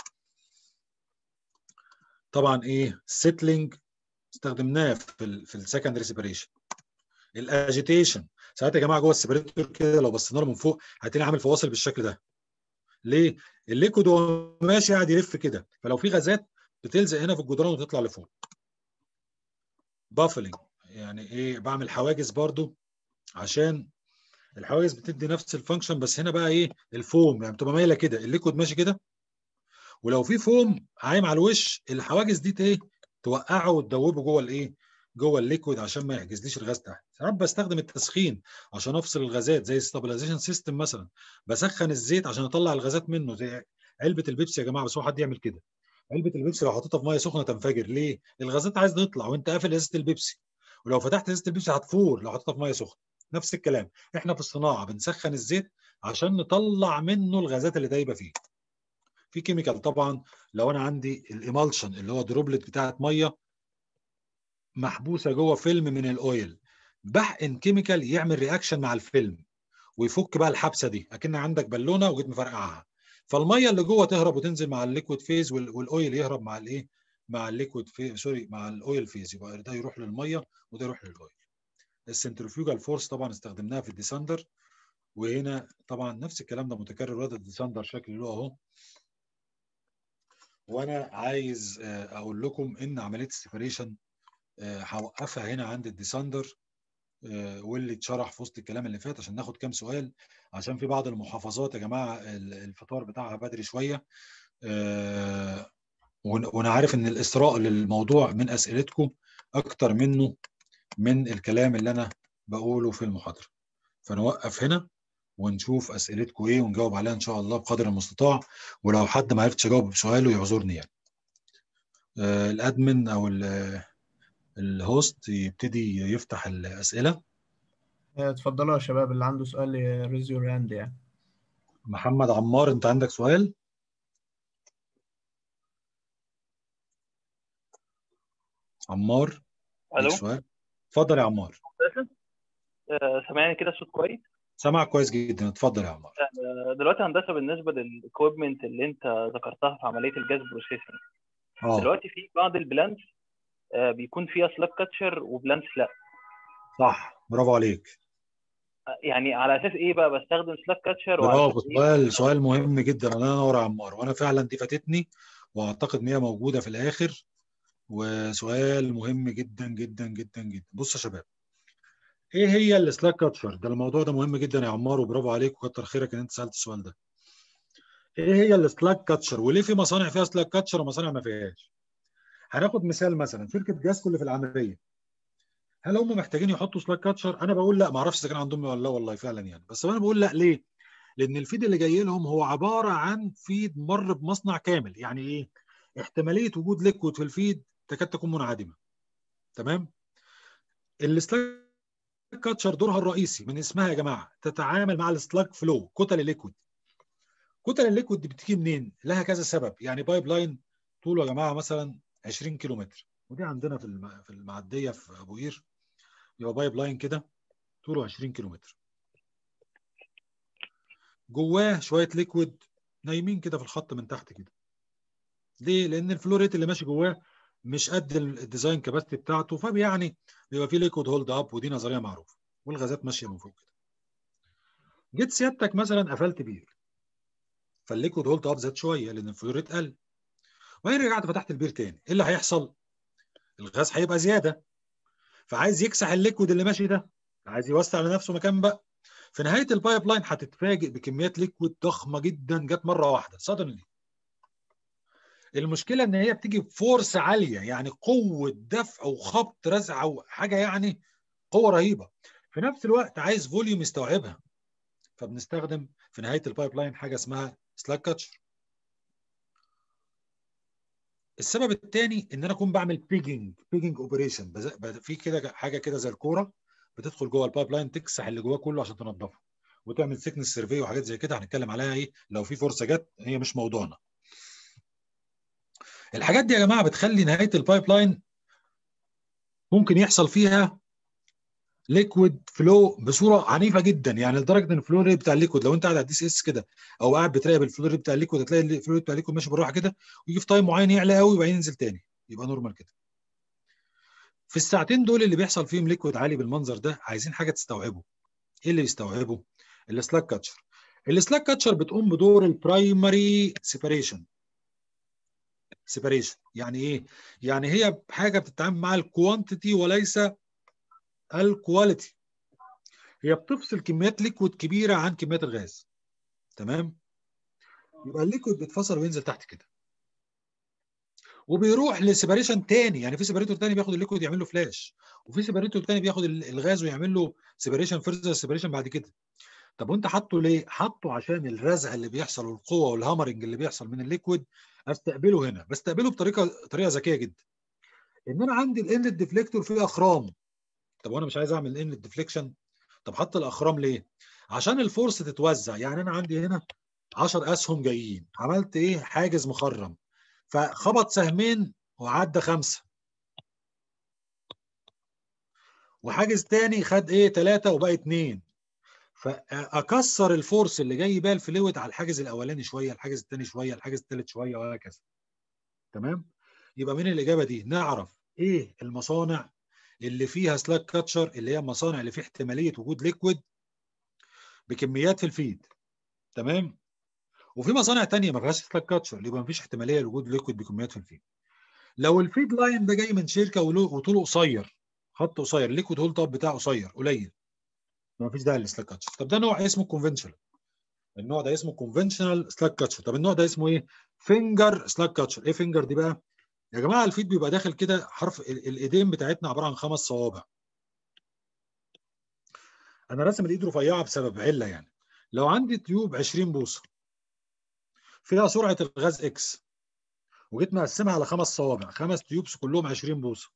طبعا ايه سيتلينج استخدمناه في ال في السكندري سيبريشن الاجيتيشن ساعات يا جماعه جوه السيبريتور كده لو بصينا له من فوق هتلاقي عامل فواصل بالشكل ده ليه الليكويد وهو ماشي قاعد يلف كده فلو في غازات بتلزق هنا في الجدران وتطلع لفوق بافلنج يعني ايه بعمل حواجز برضو عشان الحواجز بتدي نفس الفانكشن بس هنا بقى ايه الفوم يعني بتبقى مايله كده الليكويد ماشي كده ولو في فوم عايم على الوش الحواجز دي ايه توقعه وتدوبه جوه الايه جوه الليكويد عشان ما يحجزليش الغاز تحت ساعات بستخدم التسخين عشان افصل الغازات زي ستابلايزيشن سيستم مثلا بسخن الزيت عشان اطلع الغازات منه زي علبه البيبسي يا جماعه بس هو حد يعمل كده علبه البيبسي لو حطيتها في ميه سخنه تنفجر ليه الغازات عايزه تطلع وانت قافل ازازه البيبسي ولو فتحت ازازه البيبسي هتفور لو حطيتها في ميه سخنه نفس الكلام احنا في الصناعه بنسخن الزيت عشان نطلع منه الغازات اللي دايبه فيه في كيميكال طبعا لو انا عندي الايمالشن اللي هو دروبلت بتاعه ميه محبوسه جوه فيلم من الاويل بحقن كيميكال يعمل رياكشن مع الفيلم ويفك بقى الحبسه دي اكن عندك بالونه وجيت مفرقعها فالميه اللي جوه تهرب وتنزل مع الليكويد فيز والاويل يهرب مع الايه مع الليكويد فيز سوري مع الاويل فيز يبقى ده يروح للميه وده يروح للاويل السنترفيوجال فورس طبعا استخدمناها في الديساندر وهنا طبعا نفس الكلام ده متكرر وده الديساندر شكل له اهو وانا عايز اقول لكم ان عمليه السيبريشن هوقفها هنا عند الديساندر واللي اتشرح في وسط الكلام اللي فات عشان ناخد كام سؤال عشان في بعض المحافظات يا جماعه الفطار بتاعها بدري شويه وانا عارف ان الاثراء للموضوع من اسئلتكم اكتر منه من الكلام اللي انا بقوله في المحاضره فنوقف هنا ونشوف اسئلتكم ايه ونجاوب عليها ان شاء الله بقدر المستطاع ولو حد ما عرفتش اجاوب بسؤاله يعذرني يعني الادمن او الهوست يبتدي يفتح الاسئله اتفضلوا يا شباب اللي عنده سؤال ريز يور هاند يعني محمد عمار انت عندك سؤال عمار الو سؤال اتفضل يا عمار سامعني كده الصوت كويس سامعك كويس جدا اتفضل يا عمار دلوقتي هندسه بالنسبه للاكويبمنت اللي انت ذكرتها في عمليه الجاز بروسيسنج اه دلوقتي في بعض البلانس بيكون فيها سلاك كاتشر وبلانس لا صح برافو عليك يعني على اساس ايه بقى بستخدم سلاك كاتشر برافو سؤال سؤال مهم جدا الله ينور يا عمار وانا فعلا دي فاتتني واعتقد ان هي موجوده في الاخر وسؤال مهم جدا جدا جدا جدا بص يا شباب ايه هي السلاك كاتشر ده الموضوع ده مهم جدا يا عمار وبرافو عليك وكتر خيرك ان انت سالت السؤال ده ايه هي السلاك كاتشر وليه في مصانع فيها سلاك كاتشر ومصانع ما فيهاش هناخد مثال مثلا شركه جاسكو اللي في العمليه هل هم محتاجين يحطوا سلاك كاتشر انا بقول لا ما اعرفش اذا كان عندهم ولا لا والله فعلا يعني بس انا بقول لا ليه لان الفيد اللي جاي لهم هو عباره عن فيد مر بمصنع كامل يعني ايه احتماليه وجود ليكويد في الفيد تكاد تكون منعدمه تمام السلاك كاتشر دورها الرئيسي من اسمها يا جماعه تتعامل مع السلاك فلو كتل الليكويد كتل الليكويد دي بتيجي منين لها كذا سبب يعني بايب لاين طوله يا جماعه مثلا 20 كيلو متر ودي عندنا في الم- في المعديه في ابو قير يبقى بايب لاين كده طوله 20 كيلو متر جواه شويه ليكويد نايمين كده في الخط من تحت كده ليه لان الفلو ريت اللي ماشي جواه مش قد الديزاين كاباسيتي بتاعته فبيعني بيبقى فيه ليكويد هولد اب ودي نظريه معروفه والغازات ماشيه من فوق كده جيت سيادتك مثلا قفلت بير فالليكويد هولد اب زاد شويه لان الفلو ريت قل وبعدين رجعت فتحت البير تاني ايه اللي هيحصل الغاز هيبقى زياده فعايز يكسح الليكويد اللي ماشي ده عايز يوسع لنفسه مكان بقى في نهايه البايب لاين هتتفاجئ بكميات ليكويد ضخمه جدا جت مره واحده سادنلي المشكله ان هي بتيجي بفورس عاليه يعني قوه دفع وخبط رزع وحاجه يعني قوه رهيبه في نفس الوقت عايز فوليوم يستوعبها فبنستخدم في نهايه البايب لاين حاجه اسمها سلاك كاتشر السبب الثاني ان انا اكون بعمل بيجنج بيجنج اوبريشن في كده حاجه كده زي الكوره بتدخل جوه البايب لاين تكسح اللي جواه كله عشان تنضفه وتعمل سيكنس سيرفي وحاجات زي كده هنتكلم عليها ايه لو في فرصه جت هي مش موضوعنا الحاجات دي يا جماعه بتخلي نهايه البايب لاين ممكن يحصل فيها ليكويد فلو بصوره عنيفه جدا يعني لدرجه ان الفلو ريت بتاع الليكويد لو انت قاعد على الدي سي اس كده او قاعد بتراقب الفلو ريت بتاع الليكويد هتلاقي الفلو ريت بتاع الليكويد ماشي بالراحه كده ويجي في تايم معين يعلى قوي وبعدين ينزل تاني يبقى نورمال كده في الساعتين دول اللي بيحصل فيهم ليكويد عالي بالمنظر ده عايزين حاجه تستوعبه ايه اللي يستوعبه السلاك كاتشر السلاك كاتشر بتقوم بدور البرايمري سيبريشن سيبريشن يعني ايه يعني هي حاجه بتتعامل مع الكوانتيتي وليس الكواليتي هي بتفصل كميات ليكويد كبيره عن كميات الغاز تمام يبقى الليكويد بيتفصل وينزل تحت كده وبيروح لسيبريشن تاني يعني في سيبريتور تاني بياخد الليكويد يعمل له فلاش وفي سيبريتور تاني بياخد الغاز ويعمل له سيبريشن فيرزر سيبريشن بعد كده طب وانت حاطه ليه؟ حاطه عشان الرزع اللي بيحصل والقوه والهامرنج اللي بيحصل من الليكويد استقبله هنا بستقبله بطريقه طريقه ذكيه جدا ان انا عندي الانلت ديفليكتور فيه اخرام طب وانا مش عايز اعمل انلت ديفليكشن طب حط الاخرام ليه؟ عشان الفورس تتوزع يعني انا عندي هنا 10 اسهم جايين عملت ايه؟ حاجز مخرم فخبط سهمين وعدى خمسه وحاجز تاني خد ايه؟ ثلاثه وبقى اثنين فاكسر الفورس اللي جاي بيها الفلويد على الحاجز الاولاني شويه الحاجز الثاني شويه الحاجز الثالث شويه وهكذا تمام يبقى من الاجابه دي نعرف ايه المصانع اللي فيها سلاك كاتشر اللي هي المصانع اللي فيها احتماليه وجود ليكويد بكميات في الفيد تمام وفي مصانع تانية ما فيهاش سلاك كاتشر يبقى ما فيش احتماليه لوجود ليكويد بكميات في الفيد لو الفيد لاين ده جاي من شركه وطوله قصير خط قصير الليكويد هولد اب بتاعه قصير قليل ما فيش داعي للسلاك كاتشر طب ده نوع اسمه كونفنشنال النوع ده اسمه كونفنشنال سلاك كاتشر طب النوع ده اسمه ايه فينجر سلاك كاتشر ايه فينجر دي بقى يا جماعه الفيد بيبقى داخل كده حرف الايدين بتاعتنا عباره عن خمس صوابع انا راسم الايد رفيعه بسبب عله يعني لو عندي تيوب 20 بوصه فيها سرعه الغاز اكس وجيت مقسمها على خمس صوابع خمس تيوبس كلهم 20 بوصه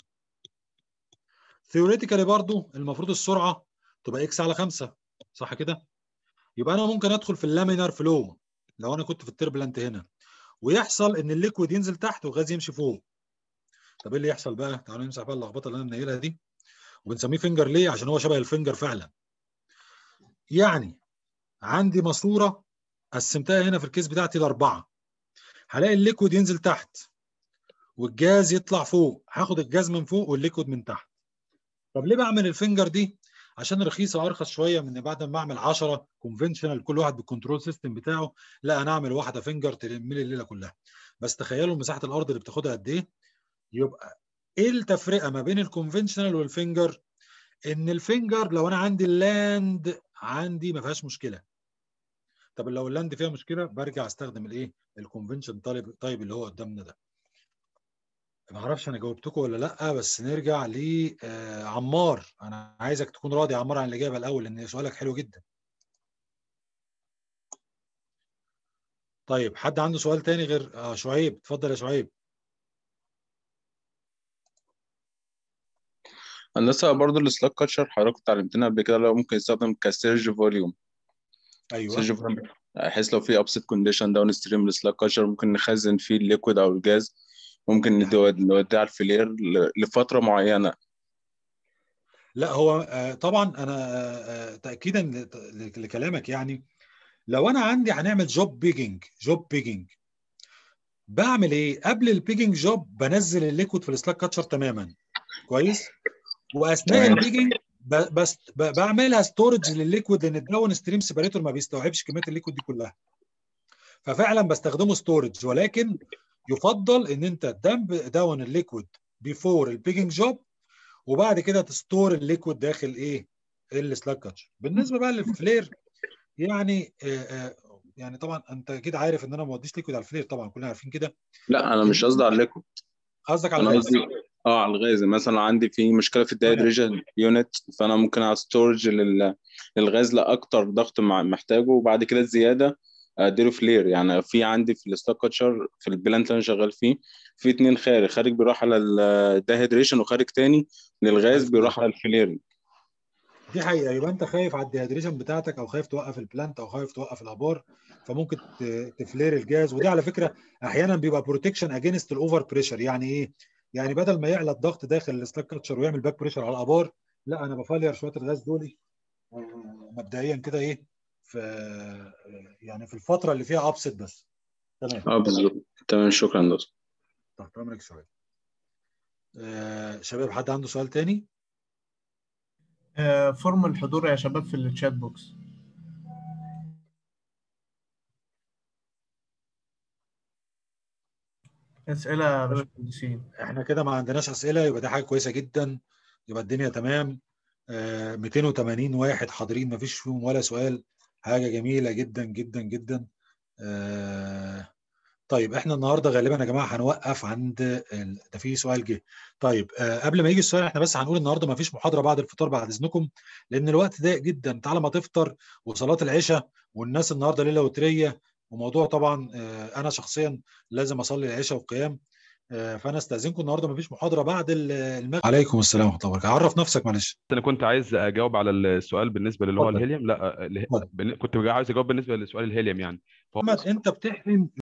ثيوريتيكالي برضو المفروض السرعه تبقى اكس على 5 صح كده يبقى انا ممكن ادخل في اللامينار فلو لو انا كنت في التربلنت هنا ويحصل ان الليكويد ينزل تحت والغاز يمشي فوق طب ايه اللي يحصل بقى تعالوا نمسح بقى اللخبطه اللي انا منيلها دي وبنسميه فينجر ليه عشان هو شبه الفينجر فعلا يعني عندي ماسوره قسمتها هنا في الكيس بتاعتي لاربعه هلاقي الليكويد ينزل تحت والجاز يطلع فوق هاخد الجاز من فوق والليكويد من تحت طب ليه بعمل الفينجر دي عشان رخيصه ارخص شويه من بعد ما اعمل 10 كونفنشنال كل واحد بالكنترول سيستم بتاعه لا انا اعمل واحده فينجر تلم لي الليله كلها بس تخيلوا مساحه الارض اللي بتاخدها قد ايه يبقى ايه التفرقه ما بين الكونفنشنال والفينجر ان الفينجر لو انا عندي اللاند عندي ما فيهاش مشكله طب لو اللاند فيها مشكله برجع استخدم الايه الكونفنشن طيب طيب اللي هو قدامنا ده ما اعرفش انا جاوبتكم ولا لا بس نرجع لعمار انا عايزك تكون راضي يا عمار عن الاجابه الاول لان سؤالك حلو جدا طيب حد عنده سؤال تاني غير آه شعيب اتفضل يا شعيب هندسة برضه السلاك كاتشر حضرتك كنت علمتنا قبل كده لو ممكن يستخدم كسيرج فوليوم ايوه سيرج فوليوم بحيث لو في ابسط كونديشن داون ستريم للسلاك كاتشر ممكن نخزن فيه الليكويد او الجاز ممكن ندو- نوديه على الفلير ل- لفترة معينة لا هو آه، طبعا انا آه، آه، تاكيدا ل- لكلامك يعني لو انا عندي هنعمل جوب بيجنج جوب بيجنج بعمل ايه قبل البيجنج جوب بنزل الليكويد في السلاك كاتشر تماما كويس واثناء تمام. البيجنج ب- بس ب- بعملها ستورج للليكويد لان الداون ستريم سيبريتور ما بيستوعبش كميه الليكويد دي كلها ففعلا بستخدمه ستورج ولكن يفضل ان انت تدمب داون الليكويد بيفور البيجنج جوب وبعد كده تستور الليكويد داخل ايه السلاك كاتشر بالنسبه بقى للفلير يعني آه آه يعني طبعا انت كده عارف ان انا ما بوديش ليكويد على الفلير طبعا كلنا عارفين كده لا انا مش قصدي على الليكويد قصدك على انا الغاز قصدي اه على الغاز مثلا عندي في مشكله في الدايدريجن يونت فانا ممكن على ستورج لل... للغاز لاكتر ضغط مع- محتاجه وبعد كده الزياده اديله فلير يعني في عندي في الستوك كاتشر في البلانت اللي انا شغال فيه في اتنين خارج خارج بيروح على الدايهيدريشن وخارج تاني للغاز بيروح على الفلير دي حقيقه يبقى انت خايف على الديهيدريشن بتاعتك او خايف توقف البلانت او خايف توقف الابار فممكن ت- تفلير الجاز ودي على فكره احيانا بيبقى بروتكشن اجينست الاوفر بريشر يعني ايه؟ يعني بدل ما يعلى الضغط داخل الستاك كاتشر ويعمل باك بريشر على الابار لا انا بفلير شويه الغاز دول آه، مبدئيا كده ايه في آه، يعني في الفتره اللي فيها ابسط بس تمام اه بالظبط تمام شكرا دوس تحت امرك شويه آه شباب حد عنده سؤال تاني؟ آه، فورم الحضور يا شباب في الشات بوكس أسئلة يا باشمهندسين احنا كده ما عندناش اسئله يبقى دي حاجه كويسه جدا يبقى الدنيا تمام آه 280 واحد حاضرين ما فيش فيهم ولا سؤال حاجه جميله جدا جدا جدا آه طيب احنا النهارده غالبا يا جماعه هنوقف عند ال... ده في سؤال جه طيب آه قبل ما يجي السؤال احنا بس هنقول النهارده ما فيش محاضره بعد الفطار بعد اذنكم لان الوقت ضيق جدا تعالى ما تفطر وصلاه العشاء والناس النهارده ليله وتريه وموضوع طبعا آه انا شخصيا لازم اصلي العشاء والقيام آه، فانا استاذنكم النهارده مفيش محاضره بعد ال- المغرب عليكم السلام ورحمه الله وبركاته عرف نفسك معلش انا كنت عايز اجاوب على السؤال بالنسبه اللي هو اتفضل. الهيليوم لا اله- اتفضل. بن- كنت عايز اجاوب بالنسبه لسؤال الهيليوم يعني محمد انت بتحقن